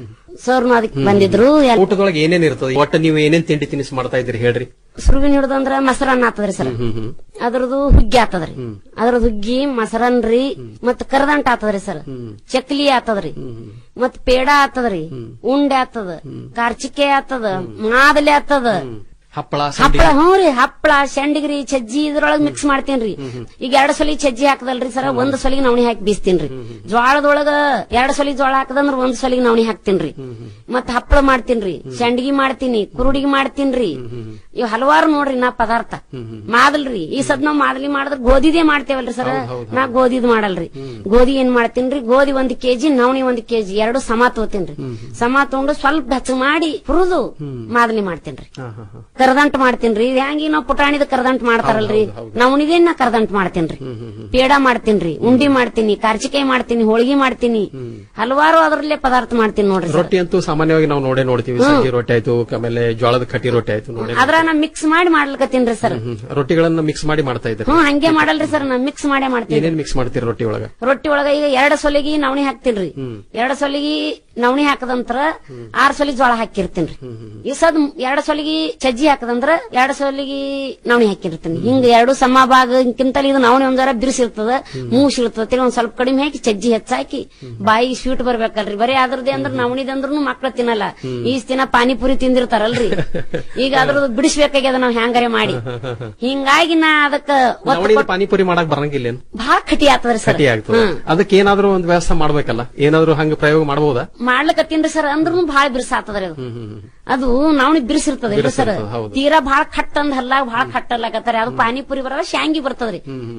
S12: ಸರ್ನು ಅದಕ್ಕೆ ಬಂದಿದ್ರು ಎಲ್-
S7: ಊಟದೊಳಗೆ ಏನೇನ್ ಇರ್ತದೆ ಒಟ್ಟು ನೀವು ಏನೇನ್ ತಿಂಡಿ ತಿನಿಸು ಮಾಡ್ತಾ ಇದ್ದೀರಿ ಹೇಳ್ರಿ
S12: ಸುರುವಿನ ಹಿಡ್ದಂದ್ರ ಮೊಸರನ್ನ ಆತದ್ರಿ ಸರ್ ಅದ್ರದ್ದು ಹುಗ್ಗಿ ಆತದ್ರಿ ಅದ್ರದ್ದು ಹುಗ್ಗಿ ಮೊಸರನ್ ರೀ ಮತ್ ಕರದಂಟ ಆತದ್ರಿ ಸರ್ ಚಕ್ಲಿ ಆತದ್ರಿ ಮತ್ ಪೇಡ ಆತದ್ರಿ ಉಂಡೆ ಆತದ ಕಾರ್ಚಿಕೆ ಆತದ ಮಾದಲಿ ಆತದ
S7: ಹಪ್ಪಳ
S12: ಹಪ್ಪಳ ಹ್ಞೂ ರೀ ಹಪ್ಪಳ ಶಂಡಿಗ್ರಿ ಚಜ್ಜಿ ಇದ್ರೊಳಗ್ ಮಿಕ್ಸ್ ಮಾಡ್ತೇನ್ರಿ ಈಗ ಎರಡ್ ಸಲ ಚಜ್ಜಿ ಹಾಕದಲ್ರಿ ಸರ್ ಒಂದ್ ಸಲಿಗೆ ನವಣಿ ಹಾಕಿ ಬೀಸ್ತೀನ್ರಿ ಜ್ವಾಳದೊಳಗ ಎರಡ್ ಸಲ ಜ್ವಾಳ ಹಾಕದಂದ್ರ ಒಂದ್ ಸಲಿಗೆ ನವಣಿ ಹಾಕ್ತೀನ್ರಿ ಮತ್ ಹಪ್ಪಳ ಮಾಡ್ತೀನ್ರಿ ಶಂಡಿಗಿ ಮಾಡ್ತೀನಿ ಕುರುಡಿಗೆ ಮಾಡ್ತೀನ್ರಿ ಇವ್ ಹಲವಾರು ನೋಡ್ರಿ ನಾ ಪದಾರ್ಥ ಮಾದಲ್ರಿ ಈ ಸದ್ ನಾವ್ ಮಾದಲಿ ಮಾಡಿದ್ರ ಗೋಧಿದೇ ಮಾಡ್ತೇವಲ್ರಿ ಸರ್ ನಾ ಗೋಧಿದ್ ಮಾಡಲ್ರಿ ಗೋಧಿ ಏನ್ ಮಾಡ್ತೀನ್ರಿ ಗೋಧಿ ಒಂದ್ ಕೆಜಿ ನವಣಿ ಒಂದ್ ಕೆಜಿ ಎರಡು ಸಮ ತಗೋತೀನ್ರಿ ಸಮ ತಗೊಂಡು ಸ್ವಲ್ಪ ಬೆಚ್ಚ ಮಾಡಿ ಹುರಿದು ಮಾದಲಿ ಮಾಡ್ತೇನ್ರಿ ಕರದಂಟ್ ಮಾಡ್ತೀನ್ರಿ ಇದು ಹ್ಯಾಂಗಿ ನಾವ್ ಪುಟಾಣಿದ ಕರದಂಟ್ ಮಾಡ್ತಾರಲ್ರಿ ನವಣಿದೇ ನಾ ಕರದಂಟ್ ಮಾಡ್ತೇನ್ರಿ ಪೇಡ ಮಾಡ್ತೀನ್ರಿ ಉಂಡಿ ಮಾಡ್ತೀನಿ ಕಾರ್ಚಿಕಾಯಿ ಮಾಡ್ತೀನಿ ಹೋಳಿಗೆ ಮಾಡ್ತೀನಿ ಹಲವಾರು ಅದ್ರಲ್ಲೇ ಪದಾರ್ಥ ಮಾಡ್ತೀನಿ ನೋಡ್ರಿ ಸರ್
S7: ರೊಟ್ಟಿ ಅಂತೂ ಸಾಮಾನ್ಯವಾಗಿ ನಾವು ನೋಡೇ ನೋಡ್ತೀವಿ ಸಜ್ಜಿ ರೊಟ್ಟಿ ಆಯ್ತು ಆಮೇಲೆ ಜೋಳದ ಕಟ್ಟಿ ರೊಟ್ಟಿ ಆಯ್ತು ನೋಡಿ
S12: ಅದ್ರ ನಾ ಮಿಕ್ಸ್ ಮಾಡಿ ಮಾಡ್ಲಕತ್ತೀನ್ರಿ ಸರ್
S7: ರೊಟ್ಟಿಗಳನ್ನ ಮಿಕ್ಸ್ ಮಾಡಿ ಮಾಡ್ತಾ ಇದ್ದಾರೆ
S12: ಹ್ಮ್ ಹಂಗೆ ಮಾಡಲ್ರಿ ಸರ್ ನಾ ಮಿಕ್ಸ್ ಮಾಡೇ ಮಾಡ್ತೀನಿ
S7: ಏನೇನ್ ಮಿಕ್ಸ್ ಮಾಡ್ತೀರಿ ರೊಟ್ಟಿ ಒಳಗ
S12: ರೊಟ್ಟಿ ಒಳಗ ಈಗ ಎರಡ್ ಸೊಲಿಗಿ ನವಣಿ ಹಾಕ್ತೀನ್ರಿ ಎರಡ್ ಸೊಲಿಗಿ ನವಣಿ ಹಾಕದಂತ್ರ ಆರ್ ಸೊಲಿ ಜೋಳ ಹಾಕಿರ್ತೀನ್ರಿ ಈ ಸದ್ ಎರಡ್ ಸೊಲಿಗಿ ಚಜ್ಜಿ ಹಾಕದಂದ್ರ ಎರಡ್ ಸೊಲಿಗಿ ನವಣಿ ಹಾಕಿರ್ತೀನಿ ಹಿಂಗ ಎರಡು ಸಮ ಭಾಗಕ್ಕಿಂತ ಇದು ನವಣಿ ಒಂದರ ಬಿರ್ಸಿರ್ತದ ಮೂಸ್ ಇರ್ತದ ಒಂದ್ ಸ್ವಲ್ಪ ಕಡಿಮೆ ಹಾಕಿ ಚಜ್ಜಿ ಹೆಚ್ಚಾಕಿ ಬಾಯಿ ಸ್ವೀಟ್ ಬರ್ಬೇಕಲ್ರಿ ಬರೀ ಅದ್ರದ್ದೇ ಅಂದ್ರ ನವಣಿದಂದ್ರೂ ಮಕ್ಳು ತಿನ್ನಲ್ಲ ಈಸ್ ದಿನ ಪಾನಿಪುರಿ ತಿಂದಿರ್ತಾರಲ್ರಿ ಈಗ ಅದ್ರದ್ದು ಬಿಡಿಸ್ಬೇಕಾಗ್ಯದ ನಾವ್ ಹ್ಯಾಂಗಾರೆ ಮಾಡಿ ಹಿಂಗಾಗಿ ನಾ ಅದಕ್ಕ ಒತ್ತು
S7: ನವಣಿದ ಪಾನಿಪುರಿ ಮಾಡಕ್ ಬರಂಗಿಲ್ಲ ಏನು
S12: ಬಹಳ ಕಟಿ ಆಗ್ತದ್ರಿ ಸರ್
S7: ಕಟಿ ಆಗ್ತದೆ ಅದಕ್ಕೆ ಏನಾದ್ರೂ ಒಂದು ವ್ಯವಸ್ಥೆ ಮಾಡ್ಬೇಕಲ್ಲ ಏನಾದ್ರೂ ಹಂಗ ಪ್ರಯೋಗ ಮಾಡಬಹುದಾ
S12: ಮಾಡ್ಲಕತ್ತೀನ್ರಿ ಸರ್ ಅಂದ್ರೂ ಬಹಳ ಬಿರ್ಸಾತದ್ರಿ ಅದು ಅದು ನಾವಣಿ ಬಿರ್ಸಿರ್ತದ ಸರ್
S7: ಬಿರ್ಸಿರ್ತದ, ಹೌದು.
S12: ತೀರಾ ಬಹಳ ಖಟ್ ಅಂದ್ ಹಲ್ಲಾಗ ಬಹಳ ಖಟ್ ಅಲ್ಲಕತ್ತಾರೆ ಅದು ಪಾನಿಪುರಿ ಬರಲ್ಲ ಶಾಂಗಿ ಬರ್ತದ್ರಿ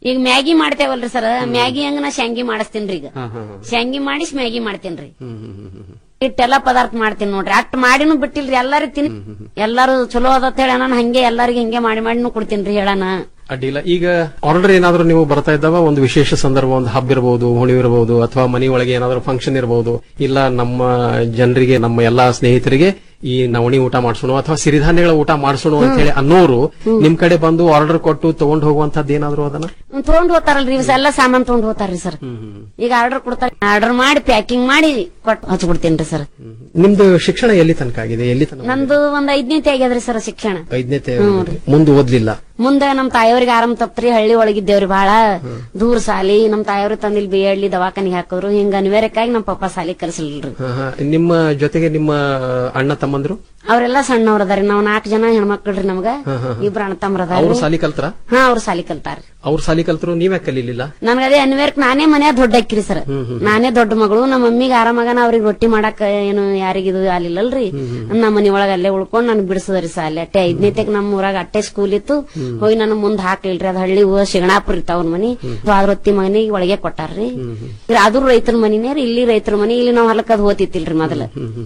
S12: ಈಗ ಮ್ಯಾಗಿ ಮಾಡ್ತೇವಲ್ರಿ ಸರ್ ಮ್ಯಾಗಿ ಹಂಗ ನಾ ಶಾಂಗಿ ಮಾಡಿಸ್ತೀನ್ರಿ ಈಗ
S7: ಹಾ, ಹಾ, ಹಾ.
S12: ಶಾಂಗಿ ಮಾಡಿಸಿ ಮ್ಯಾಗಿ ಮಾಡ್ತೇನ್ರಿ
S7: ಹ್ಮ್, ಹ್ಮ್, ಹ್ಮ್, ಹ್ಮ್, ಹ್ಮ್.
S12: ಇಟ್ಟೆಲ್ಲಾ ಪದಾರ್ಥ ಮಾಡ್ತೀನಿ ನೋಡ್ರಿ ಅಟ್ ಮಾಡಿನೂ ಬಿಟ್ಟಿಲ್ರಿ ಎಲ್ಲಾರು ತಿನ್ ಎಲ್ಲಾರು ಚಲೋ ಅದ ಹೇಳ ನಾನು ಹಂಗೆ ಎಲ್ಲಾರಿಗೆ ಹಿಂಗೆ ಮಾಡಿ ಮಾಡಿನೂ ಕೊಡ್ತೀನ್ರಿ ಹೇಳಣ
S7: ಅಡ್ಡಿಲ್ಲ ಈಗ ಆರ್ಡರ್ ಏನಾದ್ರೂ ನೀವು ಬರ್ತಾ ಇದ್ದಾವ ಒಂದು ವಿಶೇಷ ಸಂದರ್ಭ ಒಂದು ಹಬ್ಬ ಇರಬಹುದು ಹುಣಿವು ಇರಬಹುದು ಅಥವಾ ಮನೆಯೊಳಗೆ ಏನಾದ್ರೂ ಫಂಕ್ಷನ್ ಇರಬಹುದು ಇಲ್ಲ ನಮ್ಮ ಜನರಿಗೆ ನಮ್ಮ ಎಲ್ಲಾ ಸ್ನೇಹಿತರಿಗೆ ಈ ನವಣಿ ಊಟ ಮಾಡಿಸೋಣ ಅಥವಾ ಸಿರಿಧಾನ್ಯಗಳ ಊಟ ಮಾಡಿಸೋಣ ಅಂತ ಹೇಳಿ ಅನ್ನೋರು ನಿಮ್ ಕಡೆ ಬಂದು ಆರ್ಡರ್ ಕೊಟ್ಟು ತಗೊಂಡ್ ಹೋಗುವಂತದ್ದು ಏನಾದ್ರು ಅದನ್ನ
S12: ತಗೊಂಡ್ ಹೋಗ್ತಾರಲ್ರಿ ಇವ್ ಎಲ್ಲ ಸಾಮಾನ್ ತಗೊಂಡ್ ಹೋಗ್ತಾರ್ರಿ ಸರ್ ಈಗ ಆರ್ಡರ್ ಕೊಡ್ತಾರ ಆರ್ಡರ್ ಮಾಡಿ ಪ್ಯಾಕಿಂಗ್ ಮಾಡಿ ಕೊಟ್ಟು ಹಚ್ಕೊಡ್ತೀನಿ ಸರ್
S7: ನಿಮ್ದು ಶಿಕ್ಷಣ ಎಲ್ಲಿ ತನಕ ಆಗಿದೆ ಎಲ್ಲಿ ತನಕ
S12: ನಂದು ಒಂದ್ ಐದನೇತೆ ಆಗ್ಯದ್ರಿ ಸರ್ ಶಿಕ್ಷಣ
S7: ಐದನೇ
S12: ಹ್ಮ್ ರೀ.
S7: ಮುಂದೆ ಓದ್ಲಿಲ್ಲ
S12: ಮುಂದೆ ನಮ್ ತಾಯಿಯವ್ರಿಗೆ ಆರಾಮ್ ತಪ್ತ್ರಿ ಹಳ್ಳಿ ಒಳಗಿದ್ದೇವ್ರಿ ಬಹಳ ದೂರ ಸಾಲಿ ನಮ್ ತಾಯಿಯವ್ರು ತಂದಿಲ್ ಬಿ ಹಳ್ಳಿ ದವಾಖಾನಿಗೆ ಹಾಕೋರು ಹಿಂಗ ಅನಿವಾರ್ಯಕ್ಕಾಗಿ ನಮ್ ಪಪ್ಪ ಸಾಲಿ ಕಲಿಸಲ್ರಿ
S7: ಹಾ, ಹಾ. ನಿಮ್ಮ ಜೊತೆಗೆ ನಿಮ್ಮ ಅಣ್ಣ ತಮ್ಮಂದ್ರು
S12: ಅವರೆಲ್ಲ ಸಣ್ಣವ್ರ ಅದಾರಿ ನಾವ್ ನಾಲ್ಕು ಜನ ಹೆಣ್ಮಕ್ಳ್ರಿ ನಮ್ಗ
S7: ಹಾ, ಹಾ, ಹಾ.
S12: ಇಬ್ರು ಅಣ್ಣ ತಮ್ಮರ
S7: ಅವ್ರು
S12: ಅದಾರಿ
S7: ಸಾಲಿ ಕಲ್ತ್ರ
S12: ಹಾ ಅವ್ರು ಸಾಲಿ ಕಲ್ತಾರ್ರಿ
S7: ಅವ್ರು ಸಾಲಿ ಕಲ್ತರು ನೀವೇ ಕಲೀಲಿಲ್ಲ
S12: ನನ್ಗದೇ ಅನಿವಾರ್ಯಕ್ ನಾನೇ ಮನ್ಯಾಗ ದೊಡ್ಡ ಅಕ್ಕಿರಿ ಸರ್ ನಾನೇ ದೊಡ್ಡ ಮಗಳು ನಮ್ಮ ಮಮ್ಮಿಗೆ ಆರಾಮಾಗನ ಅವ್ರಿಗೆ ರೊಟ್ಟಿ ಮಾಡಕ್ ಏನು ಯಾರಿಗಿದು ಆಲಿಲ್ಲಲ್ರಿ ನಮ್ಮ ಮನಿ ಒಳಗ ಅಲ್ಲೇ ಉಳ್ಕೊಂಡ್ ನನ್ ಬಿಡಿಸದ್ರಿ ಸಾಲಿ ಅಟ್ಟೆ ಐದನೇತೆಗ್ ನಮ್ಮ ಊರಾಗ ಅಟ್ಟೆ ಸ್ಕೂಲ್ ಇತ್ತು ಹೋಗಿ ನನ್ನ ಮುಂದ್ ಹಾಕ್ಲಿಲ್ರಿ ಅದ್ ಹಳ್ಳಿ ಊರ ಶಿಗಣಾಪುರ ಇರ್ತಾವ ಅವ್ರ ಮನಿ ರೊತ್ತಿ ಮನಿಗೆ ಒಳಗೆ ಕೊಟ್ಟಾರ್ರಿ ಅದು ರೈತರ ಮನಿನೇ ರೀ ಇಲ್ಲಿ ರೈತರ ಮನಿ ಇಲ್ಲಿ ನಾವ್ ಹೊಲಕ್ಕದ್ ಹೋತಿತ್ತಿಲ್ರಿ ಮೊದಲ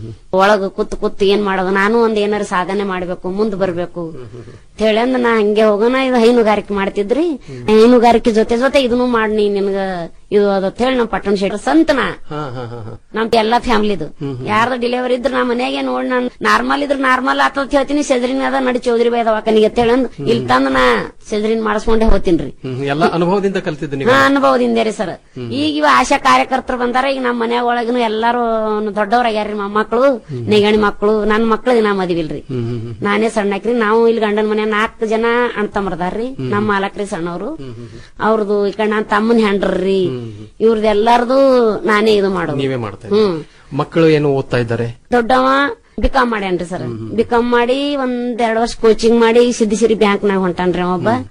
S12: ಒಳಗ ಕೂತ್ ಕೂತ್ ಏನ್ ಮಾಡೋದು ನಾನು ಒಂದ್ ಏನಾರ ಸಾಧನೆ ಮಾಡ್ಬೇಕು ಮುಂದ್ ಬರ್ಬೇಕು ಅಂತ ಹೇಳಿ ಅಂದ್ ನಾ ಹಂಗೆ ಹೋಗೋಣ ಇದು ಹೈನುಗಾರಿಕೆ ಮಾಡ್ತಿದ್ರಿ ಹೈನುಗಾರಿಕೆ ಜೊತೆ ಜೊತೆ ಇದನ್ನು ಮಾಡಿ ನಿನ್ಗ ಇದು ಅದಂತ ಹೇಳಿ ನಮ್ ಪಟ್ಟಣ ಶೆಟ್ರ ಸಂತನ
S7: ಹಾ ಹಾ ಹಾ ಹಾ
S12: ನಮ್ ಎಲ್ಲಾ ಫ್ಯಾಮಿಲಿದು ಯಾರ್ದ ಡೆಲಿವರಿ ಇದ್ರ ನಾ ಮನೆಗೆ ನೋಡ್ ನಾನ್ ನಾರ್ಮಲ್ ಇದ್ರ ನಾರ್ಮಲ್ ಆತದ ಹೇಳ್ತೀನಿ ಸೆಜರಿನ್ ಅದ ನಡಿ ಚೌಧರಿ ಬೈ ದವಾಖಾನಿಗೆ ಅಂತ ಹೇಳಂದ್ ಇಲ್ಲಿ ತಂದ ನಾ ಸೆಜರಿನ್ ಮಾಡಿಸ್ಕೊಂಡೆ ಹೋಗ್ತೀನ್ರಿ
S7: ಹ್ಮ್, ಎಲ್ಲ ಅನುಭವದಿಂದ ಕಲ್ತಿದ್ದು ನೀವು
S12: ಹಾ ಅನುಭವದಿಂದ ರೀ ಸರ್ ಈಗ ಇವ ಆಶಾ ಕಾರ್ಯಕರ್ತರು ಬಂದಾರ ಈಗ ನಮ್ಮ ಮನ್ಯಾಗ ಒಳಗನು ಎಲ್ಲಾರು ದೊಡ್ಡವ್ರಾಗ್ಯಾರ್ರಿ ಮೊಮ್ಮಕ್ಕಳು ನೆಗಣಿ ಮಕ್ಕಳು ನನ್ ಮಕ್ಳಿಗೆ ನಾ ಮದಿವಿಲ್ರಿ ನಾನೇ ಸಣ್ಣಕ್ರಿ ನಾವು ಇಲ್ಲಿ ಗಂಡನ ಮನೆ ನಾಲ್ಕು ಜನ ಅಣ್ತಂಬರ್ದಾರ್ರಿ ನಮ್ಮ ಮಾಲಕ್ರಿ ಸಣ್ಣವ್ರು ಅವ್ರದ್ದು ಈ ಕಡೆ ನನ್ನ ತಮ್ಮನ ಹೆಂಡ್ರಿ ಇವ್ರದ್ದು ಎಲ್ಲಾರ್ದು ನಾನೇ ಇದು ಮಾಡೋದು
S7: ನೀವೇ ಮಾಡ್ತಾ ಇದ್ದೀರಿ.
S12: ಹ್ಮ್
S7: ಮಕ್ಕಳು ಏನು ಓದ್ತಾ ಇದ್ದಾರೆ
S12: ದೊಡ್ಡವ ಬಿಕಾಮ್ ಮಾಡ್ಯಾನ್ರಿ ಸರ್ ಬಿಕಾಮ್ ಮಾಡಿ ಒಂದ್ ಎರಡ್ ವರ್ಷ ಕೋಚಿಂಗ್ ಮಾಡಿ ಸಿದ್ದಿಸಿರಿ ಬ್ಯಾಂಕ್ ನಾಗ ಹೊಂಟಾನ್ರಿ ಅವ ಒಬ್ಬ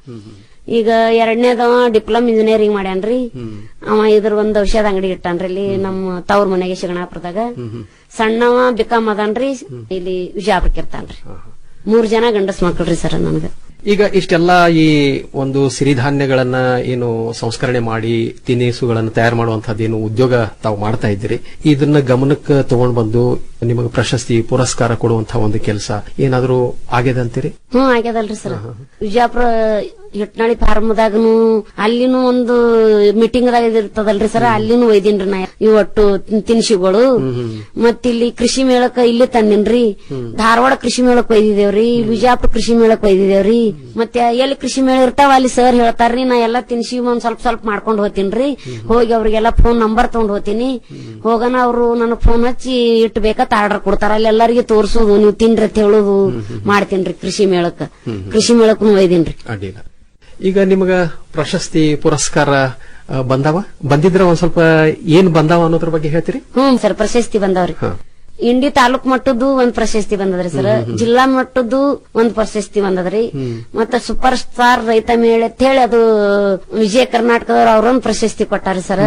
S12: ಈಗ ಎರಡನೇದವ ಡಿಪ್ಲೊಮ್ ಇಂಜಿನಿಯರಿಂಗ್ ಮಾಡ್ಯಾನ್ರಿ ಅವ ಇದ್ರ ಒಂದ್ ಔಷಧ ಅಂಗಡಿ ಇಟ್ಟಾನ್ರಿ ಇಲ್ಲಿ ನಮ್ಮ ತವ್ರ ಮನೆಗೆ ಶಿಗಣಾಪುರದಾಗ ಸಣ್ಣವ ಬಿಕಾಮ್ ಅದಾನ್ರಿ ಇಲ್ಲಿ ವಿಜಯಪುರಕ್ಕೆ ಇರ್ತಾನ್ರಿ ಮೂರ್ ಜನ ಗಂಡಸ್ ಮಕ್ಕಳ್ರಿ ಸರ್ ನನ್ಗ
S7: ಈಗ ಇಷ್ಟೆಲ್ಲ ಈ ಒಂದು ಸಿರಿಧಾನ್ಯಗಳನ್ನ ಏನು ಸಂಸ್ಕರಣೆ ಮಾಡಿ ತಿನಿಸುಗಳನ್ನ ತಯಾರು ಮಾಡುವಂತಹದ್ದು ಏನು ಉದ್ಯೋಗ ತಾವು ಮಾಡ್ತಾ ಇದ್ದೀರಿ ಇದನ್ನ ಗಮನಕ್ಕೆ ತಗೊಂಡ್ ಬಂದು ನಿಮಗೆ ಪ್ರಶಸ್ತಿ ಪುರಸ್ಕಾರ ಕೊಡುವಂತಹ ಒಂದು ಕೆಲಸ ಏನಾದರೂ ಆಗಿದೆ ಅಂತೀರಿ
S12: ಹ್ಮ್ ಆಗ್ಯದಲ್ರಿ ಸರ್ ವಿಜಯಪುರ ಹಿಟ್ನಾಳಿ ಫಾರ್ಮದಾಗನು ಅಲ್ಲಿನೂ ಒಂದು ಮೀಟಿಂಗ್ ದಾಗ ಇರ್ತದಲ್ರಿ ಸರ್ ಅಲ್ಲಿನೂ ಒಯ್ದಿನ್ರಿ ನಾ ಇವ್ ಒಟ್ಟು ತಿನ್- ತಿನಿಸುಗಳು ಮತ್ತಿಲ್ಲಿ ಕೃಷಿ ಮೇಳಕ್ಕ ಇಲ್ಲಿ ತಂದಿನ್ರಿ ಧಾರವಾಡ ಕೃಷಿ ಮೇಳಕ್ ಒಯ್ದಿದೇವ್ರಿ ವಿಜಯಪುರ ಕೃಷಿ ಮೇಳಕ್ ಒಯ್ದಿದೇವ್ರಿ ಮತ್ತೆ ಎಲ್ಲಿ ಕೃಷಿ ಮೇಳ ಇರ್ತಾವ ಅಲ್ಲಿ ಸರ್ ಹೇಳ್ತಾರ್ರಿ ನಾ ಎಲ್ಲಾ ತಿನಿಸಿ ಒಂದ್ ಸ್ವಲ್ಪ ಸ್ವಲ್ಪ ಮಾಡ್ಕೊಂಡ್ ಹೋಗ್ತೀನ್ರಿ ಹೋಗಿ ಅವ್ರಿಗೆಲ್ಲ ಫೋನ್ ನಂಬರ್ ತಗೊಂಡ್ ಹೋಗ್ತೀನಿ ಹೋಗನ ಅವ್ರು ನನಗ್ ಫೋನ್ ಹಚ್ಚಿ ಇಟ್ಟು ಬೇಕಂತ ಆರ್ಡರ್ ಕೊಡ್ತಾರ ಅಲ್ಲಿ ಎಲ್ಲರಿಗೆ ತೋರ್ಸೋದು ನೀವು ತಿನ್ರಿ ಅಂತ ಹೇಳೋದು ಮಾಡ್ತೀನ್ರಿ ಕೃಷಿ ಮೇಳಕ್ಕ ಕೃಷಿ ಮೇಳಕ್ಕೂ ಒಯ್ದೀನ್ರಿ
S7: ಅಡ್ಡಿಲ್ಲ ಈಗ ನಿಮಗ ಪ್ರಶಸ್ತಿ ಪುರಸ್ಕಾರ ಆ, ಬಂದಾವ ಬಂದಿದ್ರೆ ಒಂದ್ ಸ್ವಲ್ಪ ಏನ್ ಬಂದಾವ ಅನ್ನೋದ್ರ ಬಗ್ಗೆ ಹೇಳ್ತೀರಿ
S12: ಹ್ಮ್ ಸರ್ ಪ್ರಶಸ್ತಿ ಬಂದವ್ರಿ
S7: ಹಾ.
S12: ಇಂಡಿ ತಾಲೂಕ್ ಮಟ್ಟದ್ದು ಒಂದ್ ಪ್ರಶಸ್ತಿ ಬಂದದ್ರಿ ಸರ್ ಜಿಲ್ಲಾ ಮಟ್ಟದ್ದು ಒಂದ್ ಪ್ರಶಸ್ತಿ ಬಂದದ್ರಿ ಮತ್ತ ಸೂಪರ್ ಸ್ಟಾರ್ ರೈತ ಮೇಳ ಅಂತ ಹೇಳಿ ಅದು ವಿಜಯ ಕರ್ನಾಟಕದವ್ರ ಅವ್ರೊಂದ್ ಪ್ರಶಸ್ತಿ ಕೊಟ್ಟಾರಿ ಸರ್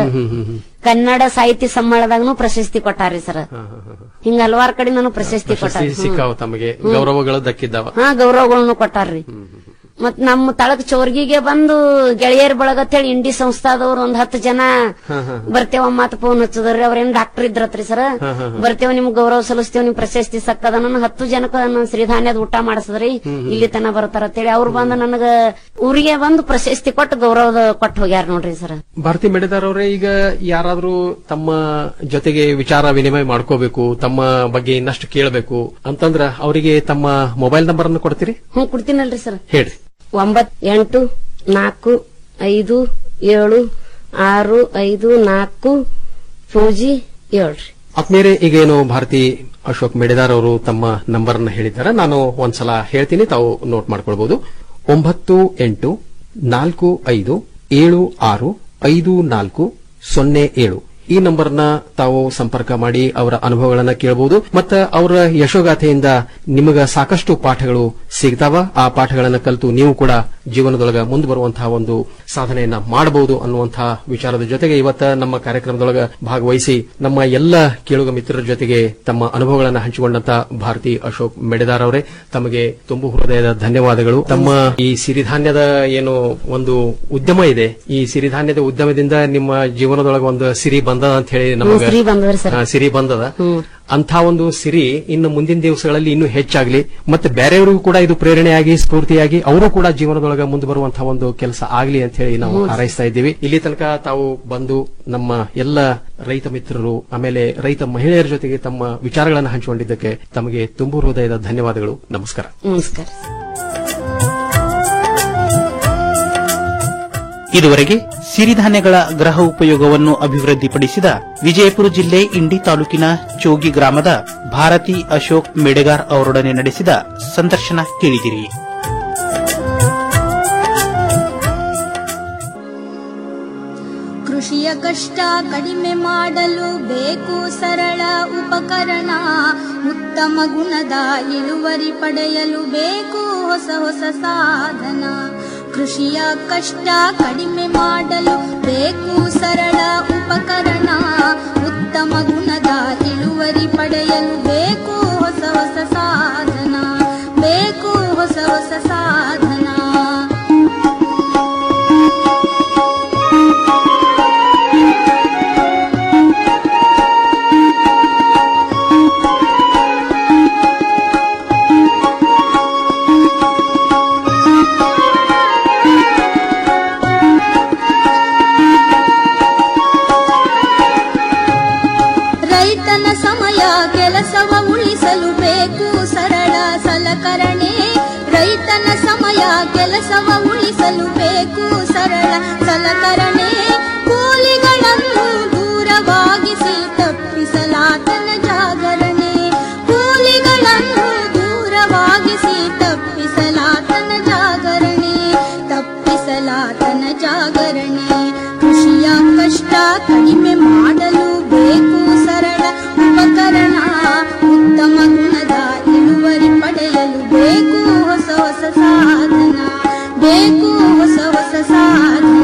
S12: ಕನ್ನಡ ಸಾಹಿತ್ಯ ಸಮ್ಮೇಳನದಾಗನು ಪ್ರಶಸ್ತಿ ಕೊಟ್ಟಾರಿ ಸರ್ ಹಿಂಗ ಹಲವಾರು ಕಡೆ ನಾನು ಪ್ರಶಸ್ತಿ
S7: ಪ್ರಶಸ್ತಿ
S12: ಕೊಟ್ಟಾರಿ
S7: ಸಿಕ್ಕಾವ ತಮಗೆ ಗೌರವಗಳು ದಕ್ಕಿದ್ದಾವ
S12: ಹಾ ಗೌರವಗಳನ್ನು ಕೊಟ್ಟಾರ್ರಿ ಮತ್ ನಮ್ಮ ತಳಕ್ ಚೋರ್ಗಿಗೆ ಬಂದು ಗೆಳೆಯರ್ ಬಳಗ ಅಂತೇಳಿ ಇಂಡಿ ಸಂಸ್ಥಾದವ್ರು ಒಂದ್ ಹತ್ತು ಜನ ಬರ್ತೇವ ಮತ್ ಫೋನ್ ಹಚ್ಚದ್ರಿ ಅವ್ರೇನ್ ಡಾಕ್ಟರ್ ಇದ್ರತ್ರಿ ಸರ್ ಬರ್ತೇವ ನಿಮ್ಗ್ ಗೌರವ ಸಲ್ಲಿಸ್ತೇವ್ ನಿಮ್ ಪ್ರಶಸ್ತಿ ಸಕ್ಕದ ನನ್ನ ಹತ್ತು ಜನಕ್ಕ ನಾನು ಸಿರಿಧಾನ್ಯದ ಊಟ ಮಾಡಿಸದ್ರಿ ಇಲ್ಲಿ ತನ ಬರ್ತಾರ ಅಂತೇಳಿ ಅವ್ರು ಬಂದು ನನಗ ಊರಿಗೆ ಬಂದು ಪ್ರಶಸ್ತಿ ಕೊಟ್ಟು ಗೌರವದ ಕೊಟ್ಟು ಹೋಗ್ಯಾರ ನೋಡ್ರಿ ಸರ್
S7: ಭಾರತಿ ಮೆಡೆದಾರ್ ಅವರೇ ಈಗ ಯಾರಾದ್ರೂ ತಮ್ಮ ಜೊತೆಗೆ ವಿಚಾರ ವಿನಿಮಯ ಮಾಡ್ಕೋಬೇಕು ತಮ್ಮ ಬಗ್ಗೆ ಇನ್ನಷ್ಟು ಕೇಳಬೇಕು ಅಂತಂದ್ರ ಅವರಿಗೆ ತಮ್ಮ ಮೊಬೈಲ್ ನಂಬರ್ ಅನ್ನು ಕೊಡ್ತೀರಿ
S12: ಹ್ಞೂ ಕೊಡ್ತೀನಲ್ರಿ ಸರ್
S7: ಹೇಳ್ರಿ
S12: ಒಂಬತ್ ಎಂಟು ನಾಲ್ಕು ಐದು ಏಳು ಆರು ಐದು ನಾಲ್ಕು ಪೂಜಿ ಏಳ್ರಿ
S7: ಆತ್ಮೀಯರೇ ಈಗ ಏನು ಭಾರತಿ ಅಶೋಕ್ ಮೆಡೆದಾರ್ ಅವರು ತಮ್ಮ ನಂಬರ್ ಅನ್ನ ಹೇಳಿದ್ದಾರೆ ನಾನು ಒಂದ್ಸಲ ಹೇಳ್ತೀನಿ ತಾವು ನೋಟ್ ಮಾಡ್ಕೊಳ್ಬಹುದು ಒಂಬತ್ತು ಎಂಟು ನಾಲ್ಕು ಐದು ಏಳು ಆರು ಐದು ನಾಲ್ಕು ಸೊನ್ನೆ ಏಳು ಈ ನಂಬರ್ನ ತಾವು ಸಂಪರ್ಕ ಮಾಡಿ ಅವರ ಅನುಭವಗಳನ್ನ ಕೇಳಬಹುದು ಮತ್ತು ಅವರ ಯಶೋಗಾಥೆಯಿಂದ ನಿಮಗ ಸಾಕಷ್ಟು ಪಾಠಗಳು ಸಿಗ್ತಾವ ಆ ಪಾಠಗಳನ್ನ ಕಲಿತು ನೀವು ಕೂಡ ಜೀವನದೊಳಗ ಮುಂದೆ ಬರುವಂತಹ ಒಂದು ಸಾಧನೆಯನ್ನ ಮಾಡಬಹುದು ಅನ್ನುವಂತಹ ವಿಚಾರದ ಜೊತೆಗೆ ಇವತ್ತ ನಮ್ಮ ಕಾರ್ಯಕ್ರಮದೊಳಗ ಭಾಗವಹಿಸಿ ನಮ್ಮ ಎಲ್ಲ ಕೇಳುಗ ಮಿತ್ರರ ಜೊತೆಗೆ ತಮ್ಮ ಅನುಭವಗಳನ್ನು ಹಂಚಿಕೊಂಡಂತ ಭಾರತಿ ಅಶೋಕ್ ಮೆಡೆದಾರ್ ಅವರೇ ತಮಗೆ ತುಂಬು ಹೃದಯದ ಧನ್ಯವಾದಗಳು ತಮ್ಮ ಈ ಸಿರಿಧಾನ್ಯದ ಏನು ಒಂದು ಉದ್ಯಮ ಇದೆ ಈ ಸಿರಿಧಾನ್ಯದ ಉದ್ಯಮದಿಂದ ನಿಮ್ಮ ಜೀವನದೊಳಗ ಒಂದು ಸಿರಿ ಬಂದದ ಅಂತ ಹೇಳಿ
S12: ಹ್ಮ್, ಸಿರಿ ಬಂದದ್ರಿ ಸರ್.
S7: ಆ, ಸಿರಿ ಬಂದದ ಅಂತ ಒಂದು ಸಿರಿ ಇನ್ನು ಮುಂದಿನ ದಿವಸಗಳಲ್ಲಿ ಇನ್ನೂ ಹೆಚ್ಚಾಗ್ಲಿ ಮತ್ತೆ ಬೇರೆಯವರಿಗೂ ಕೂಡ ಇದು ಪ್ರೇರಣೆಯಾಗಿ ಸ್ಫೂರ್ತಿಯಾಗಿ ಅವರು ಕೂಡ ಜೀವನದೊಳಗ ಮುಂದೆ ಬರುವಂತಹ ಒಂದು ಕೆಲಸ ಆಗ್ಲಿ ಅಂತ ಹೇಳಿ ನಾವು
S12: ಹ್ಮ್.
S7: ಹಾರೈಸ್ತಾ ಇದ್ದೀವಿ ಇಲ್ಲಿ ತನಕ ತಾವು ಬಂದು ನಮ್ಮ ಎಲ್ಲ ರೈತ ಮಿತ್ರರು ಆಮೇಲೆ ರೈತ ಮಹಿಳೆಯರ ಜೊತೆಗೆ ತಮ್ಮ ವಿಚಾರಗಳನ್ನು ಹಂಚಿಕೊಂಡಿದ್ದಕ್ಕೆ ತಮಗೆ ತುಂಬು ಹೃದಯದ ಧನ್ಯವಾದಗಳು ನಮಸ್ಕಾರ
S12: ನಮಸ್ಕಾರ
S11: ಇದುವರೆಗೆ ಸಿರಿಧಾನ್ಯಗಳ ಗೃಹ ಉಪಯೋಗವನ್ನು ಅಭಿವೃದ್ಧಿಪಡಿಸಿದ ವಿಜಯಪುರ ಜಿಲ್ಲೆ ಇಂಡಿ ತಾಲೂಕಿನ ಚೋಗಿ ಗ್ರಾಮದ ಭಾರತಿ ಅಶೋಕ್ ಮೆಡೆಗಾರ್ ಅವರೊಡನೆ ನಡೆಸಿದ ಸಂದರ್ಶನ ಕೇಳಿದಿರಿ
S9: ಕೃಷಿಯ ಕಷ್ಟ ಕಡಿಮೆ ಮಾಡಲು ಬೇಕು ಸರಳ ಉಪಕರಣ ಉತ್ತಮ ಗುಣದ ಇಳುವರಿ ಪಡೆಯಲು ಬೇಕು ಹೊಸ ಹೊಸ ಸಾಧನ ಕೃಷಿಯ ಕಷ್ಟ ಕಡಿಮೆ ಮಾಡಲು ಬೇಕು ಸರಳ ಉಪಕರಣ ಉತ್ತಮ ಗುಣದ ಇಳುವರಿ ಪಡೆಯಲು ಬೇಕು ಹೊಸ ಹೊಸ ಸಾಧನ ಬೇಕು ಹೊಸ ಹೊಸ ಸಾಧನ ರೈತನ ಸಮಯ ಕೆಲಸವ ಉಳಿಸಲು ಬೇಕು ಸರಳ ಸಲಕರಣೆ ರೈತನ ಸಮಯ ಕೆಲಸವ ಉಳಿಸಲು ಬೇಕು ಸರಳ ಸಲಕರಣೆ ಕೂಲಿಗಳನ್ನು ದೂರವಾಗಿಸಿ ತಪ್ಪಿಸಲಾತನ ಜಾಗರಣೆ ಕೂಲಿಗಳನ್ನು ದೂರವಾಗಿಸಿ ತಪ್ಪಿಸಲಾತನ ಜಾಗರಣೆ ತಪ್ಪಿಸಲಾತನ ಜಾಗರಣೆ ಕೃಷಿಯ ಕಷ್ಟ ಕಡಿಮೆ ಮಾಡಲು ಬೇಕು ಸರಳ ಉಪಕರಣ ಉತ್ತಮ ಗುಣದ ಇಳುವರಿ ಪಡೆಯಲು ಬೇಕು ಹೊಸ ಹೊಸ ಸಾಧನ ಬೇಕು ಹೊಸ ಹೊಸ ಸಾಧನ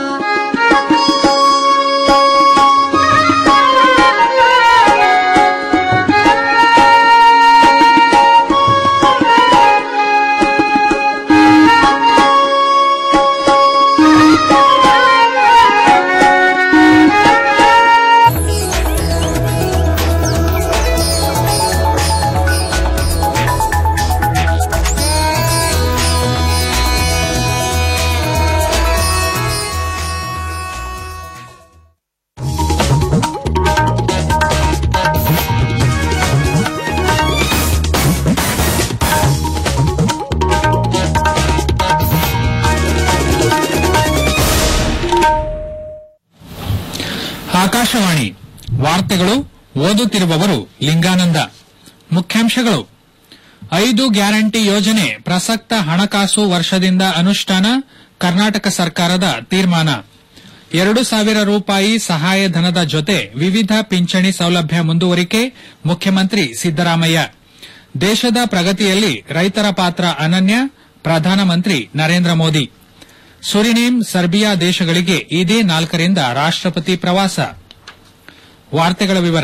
S1: ಆಕಾಶವಾಣಿ ವಾರ್ತೆಗಳು ಓದುತ್ತಿರುವವರು ಲಿಂಗಾನಂದ ಮುಖ್ಯಾಂಶಗಳು ಐದು ಗ್ಯಾರಂಟಿ ಯೋಜನೆ ಪ್ರಸಕ್ತ ಹಣಕಾಸು ವರ್ಷದಿಂದ ಅನುಷ್ಠಾನ ಕರ್ನಾಟಕ ಸರ್ಕಾರದ ತೀರ್ಮಾನ ಎರಡು ಸಾವಿರ ರೂಪಾಯಿ ಸಹಾಯಧನದ ಜೊತೆ ವಿವಿಧ ಪಿಂಚಣಿ ಸೌಲಭ್ಯ ಮುಂದುವರಿಕೆ ಮುಖ್ಯಮಂತ್ರಿ ಸಿದ್ದರಾಮಯ್ಯ ದೇಶದ ಪ್ರಗತಿಯಲ್ಲಿ ರೈತರ ಪಾತ್ರ ಅನನ್ಯ ಪ್ರಧಾನಮಂತ್ರಿ ನರೇಂದ್ರ ಮೋದಿ ಸುರಿನೇಮ್ ಸರ್ಬಿಯಾ ದೇಶಗಳಿಗೆ ಇದೇ ನಾಲ್ಕರಿಂದ ರಾಷ್ಟಪತಿ ಪ್ರವಾಸ ವಾರ್ತೆಗಳ ವಿವರ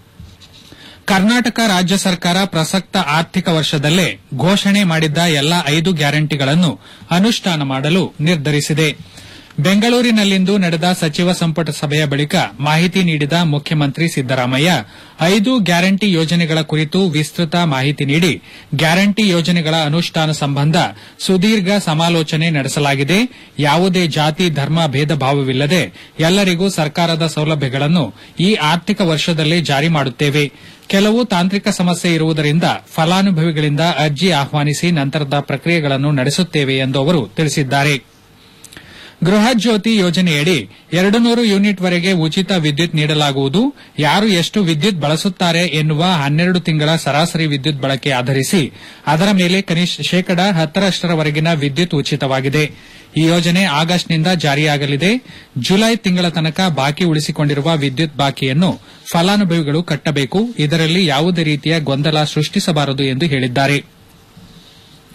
S1: ಕರ್ನಾಟಕ ರಾಜ್ಯ ಸರ್ಕಾರ ಪ್ರಸಕ್ತ ಆರ್ಥಿಕ ವರ್ಷದಲ್ಲೇ ಘೋಷಣೆ ಮಾಡಿದ್ದ ಎಲ್ಲಾ ಐದು ಗ್ಯಾರಂಟಿಗಳನ್ನು ಅನುಷ್ಠಾನ ಮಾಡಲು ನಿರ್ಧರಿಸಿದೆ ಬೆಂಗಳೂರಿನಲ್ಲಿಂದು ನಡೆದ ಸಚಿವ ಸಂಪುಟ ಸಭೆಯ ಬಳಿಕ ಮಾಹಿತಿ ನೀಡಿದ ಮುಖ್ಯಮಂತ್ರಿ ಸಿದ್ದರಾಮಯ್ಯ ಐದು ಗ್ಯಾರಂಟಿ ಯೋಜನೆಗಳ ಕುರಿತು ವಿಸ್ತೃತ ಮಾಹಿತಿ ನೀಡಿ ಗ್ಯಾರಂಟಿ ಯೋಜನೆಗಳ ಅನುಷ್ಠಾನ ಸಂಬಂಧ ಸುದೀರ್ಘ ಸಮಾಲೋಚನೆ ನಡೆಸಲಾಗಿದೆ ಯಾವುದೇ ಜಾತಿ ಧರ್ಮ ಭೇದ ಭಾವವಿಲ್ಲದೆ ಎಲ್ಲರಿಗೂ ಸರ್ಕಾರದ ಸೌಲಭ್ಯಗಳನ್ನು ಈ ಆರ್ಥಿಕ ವರ್ಷದಲ್ಲೇ ಜಾರಿ ಮಾಡುತ್ತೇವೆ ಕೆಲವು ತಾಂತ್ರಿಕ ಸಮಸ್ಯೆ ಇರುವುದರಿಂದ ಫಲಾನುಭವಿಗಳಿಂದ ಅರ್ಜಿ ಆಹ್ವಾನಿಸಿ ನಂತರದ ಪ್ರಕ್ರಿಯೆಗಳನ್ನು ನಡೆಸುತ್ತೇವೆ ಎಂದು ಅವರು ತಿಳಿಸಿದ್ದಾರೆ ಗೃಹ ಜ್ಯೋತಿ ಯೋಜನೆಯಡಿ ಎರಡು ನೂರು ಯೂನಿಟ್ವರೆಗೆ ಉಚಿತ ವಿದ್ಯುತ್ ನೀಡಲಾಗುವುದು ಯಾರು ಎಷ್ಟು ವಿದ್ಯುತ್ ಬಳಸುತ್ತಾರೆ ಎನ್ನುವ ಹನ್ನೆರಡು ತಿಂಗಳ ಸರಾಸರಿ ವಿದ್ಯುತ್ ಬಳಕೆ ಆಧರಿಸಿ ಅದರ ಮೇಲೆ ಕನಿಷ್ಠ ಶೇಕಡ ಹತ್ತರಷ್ಟರವರೆಗಿನ ವಿದ್ಯುತ್ ಉಚಿತವಾಗಿದೆ ಈ ಯೋಜನೆ ಆಗಸ್ಟ್ನಿಂದ ಜಾರಿಯಾಗಲಿದೆ ಜುಲೈ ತಿಂಗಳ ತನಕ ಬಾಕಿ ಉಳಿಸಿಕೊಂಡಿರುವ ವಿದ್ಯುತ್ ಬಾಕಿಯನ್ನು ಫಲಾನುಭವಿಗಳು ಕಟ್ಟಬೇಕು ಇದರಲ್ಲಿ ಯಾವುದೇ ರೀತಿಯ ಗೊಂದಲ ಸೃಷ್ಟಿಸಬಾರದು ಎಂದು ಹೇಳಿದ್ದಾರೆ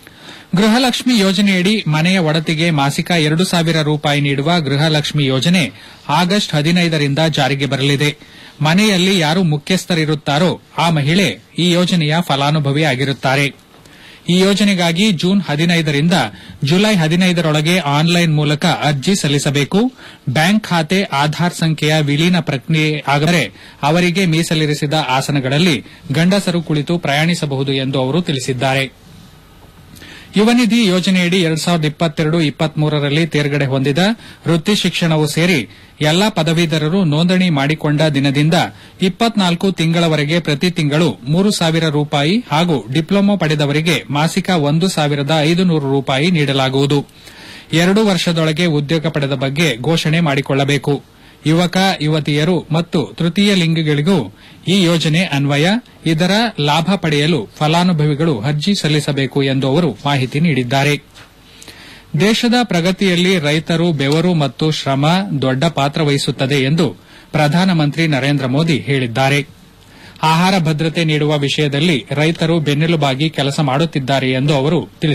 S1: ಗೃಹಲಕ್ಷ್ಮಿ ಯೋಜನೆಯಡಿ ಮನೆಯ ಒಡತಿಗೆ ಮಾಸಿಕ ಎರಡು ಸಾವಿರ ರೂಪಾಯಿ ನೀಡುವ ಗೃಹಲಕ್ಷ್ಮಿ ಯೋಜನೆ ಆಗಸ್ಟ್ ಹದಿನೈದರಿಂದ ಜಾರಿಗೆ ಬರಲಿದೆ ಮನೆಯಲ್ಲಿ ಯಾರು ಮುಖ್ಯಸ್ಥರಿರುತ್ತಾರೋ ಆ ಮಹಿಳೆ ಈ ಯೋಜನೆಯ ಫಲಾನುಭವಿ ಆಗಿರುತ್ತಾರೆ ಈ ಯೋಜನೆಗಾಗಿ ಜೂನ್ ಹದಿನೈದರಿಂದ ಜುಲೈ ಹದಿನೈದರೊಳಗೆ ಆನ್ಲೈನ್ ಮೂಲಕ ಅರ್ಜಿ ಸಲ್ಲಿಸಬೇಕು ಬ್ಯಾಂಕ್ ಖಾತೆ ಆಧಾರ್ ಸಂಖ್ಯೆಯ ವಿಲೀನ ಪ್ರಕ್ರಿಯೆ ಆಗದರೆ ಅವರಿಗೆ ಮೀಸಲಿರಿಸಿದ ಆಸನಗಳಲ್ಲಿ ಗಂಡಸರು ಕುಳಿತು ಪ್ರಯಾಣಿಸಬಹುದು ಎಂದು ಅವರು ತಿಳಿಸಿದ್ದಾರೆ ಯುವನಿಧಿ ಯೋಜನೆಯಡಿ ಎರಡ್ ಸಾವಿರದ ಇಪ್ಪತ್ತೆರಡು ಇಪ್ಪತ್ಮೂರರಲ್ಲಿ ತೇರ್ಗಡೆ ಹೊಂದಿದ ವೃತ್ತಿ ಶಿಕ್ಷಣವೂ ಸೇರಿ ಎಲ್ಲಾ ಪದವೀಧರರು ನೋಂದಣಿ ಮಾಡಿಕೊಂಡ ದಿನದಿಂದ ಇಪ್ಪತ್ನಾಲ್ಕು ತಿಂಗಳವರೆಗೆ ಪ್ರತಿ ತಿಂಗಳು ಮೂರು ಸಾವಿರ ರೂಪಾಯಿ ಹಾಗೂ ಡಿಪ್ಲೊಮೊ ಪಡೆದವರಿಗೆ ಮಾಸಿಕ ಒಂದು ಸಾವಿರದ ಐದು ನೂರು ರೂಪಾಯಿ ನೀಡಲಾಗುವುದು ಎರಡು ವರ್ಷದೊಳಗೆ ಉದ್ಯೋಗ ಪಡೆದ ಬಗ್ಗೆ ಘೋಷಣೆ ಮಾಡಿಕೊಳ್ಳಬೇಕು ಯುವಕ ಯುವತಿಯರು ಮತ್ತು ತೃತೀಯ ಲಿಂಗಿಗಳಿಗೂ ಈ ಯೋಜನೆ ಅನ್ವಯ ಇದರ ಲಾಭ ಪಡೆಯಲು ಫಲಾನುಭವಿಗಳು ಅರ್ಜಿ ಸಲ್ಲಿಸಬೇಕು ಎಂದು ಅವರು ಮಾಹಿತಿ ನೀಡಿದ್ದಾರೆ ದೇಶದ ಪ್ರಗತಿಯಲ್ಲಿ ರೈತರು ಬೆವರು ಮತ್ತು ಶ್ರಮ ದೊಡ್ಡ ಪಾತ್ರ ವಹಿಸುತ್ತದೆ ಎಂದು ಪ್ರಧಾನಮಂತ್ರಿ ನರೇಂದ್ರ ಮೋದಿ ಹೇಳಿದ್ದಾರೆ ಆಹಾರ ಭದ್ರತೆ ನೀಡುವ ವಿಷಯದಲ್ಲಿ ರೈತರು ಬೆನ್ನೆಲುಬಾಗಿ ಕೆಲಸ ಮಾಡುತ್ತಿದ್ದಾರೆ ಎಂದು ಅವರು ತಿಳಿಸಿದ್ದಾರೆ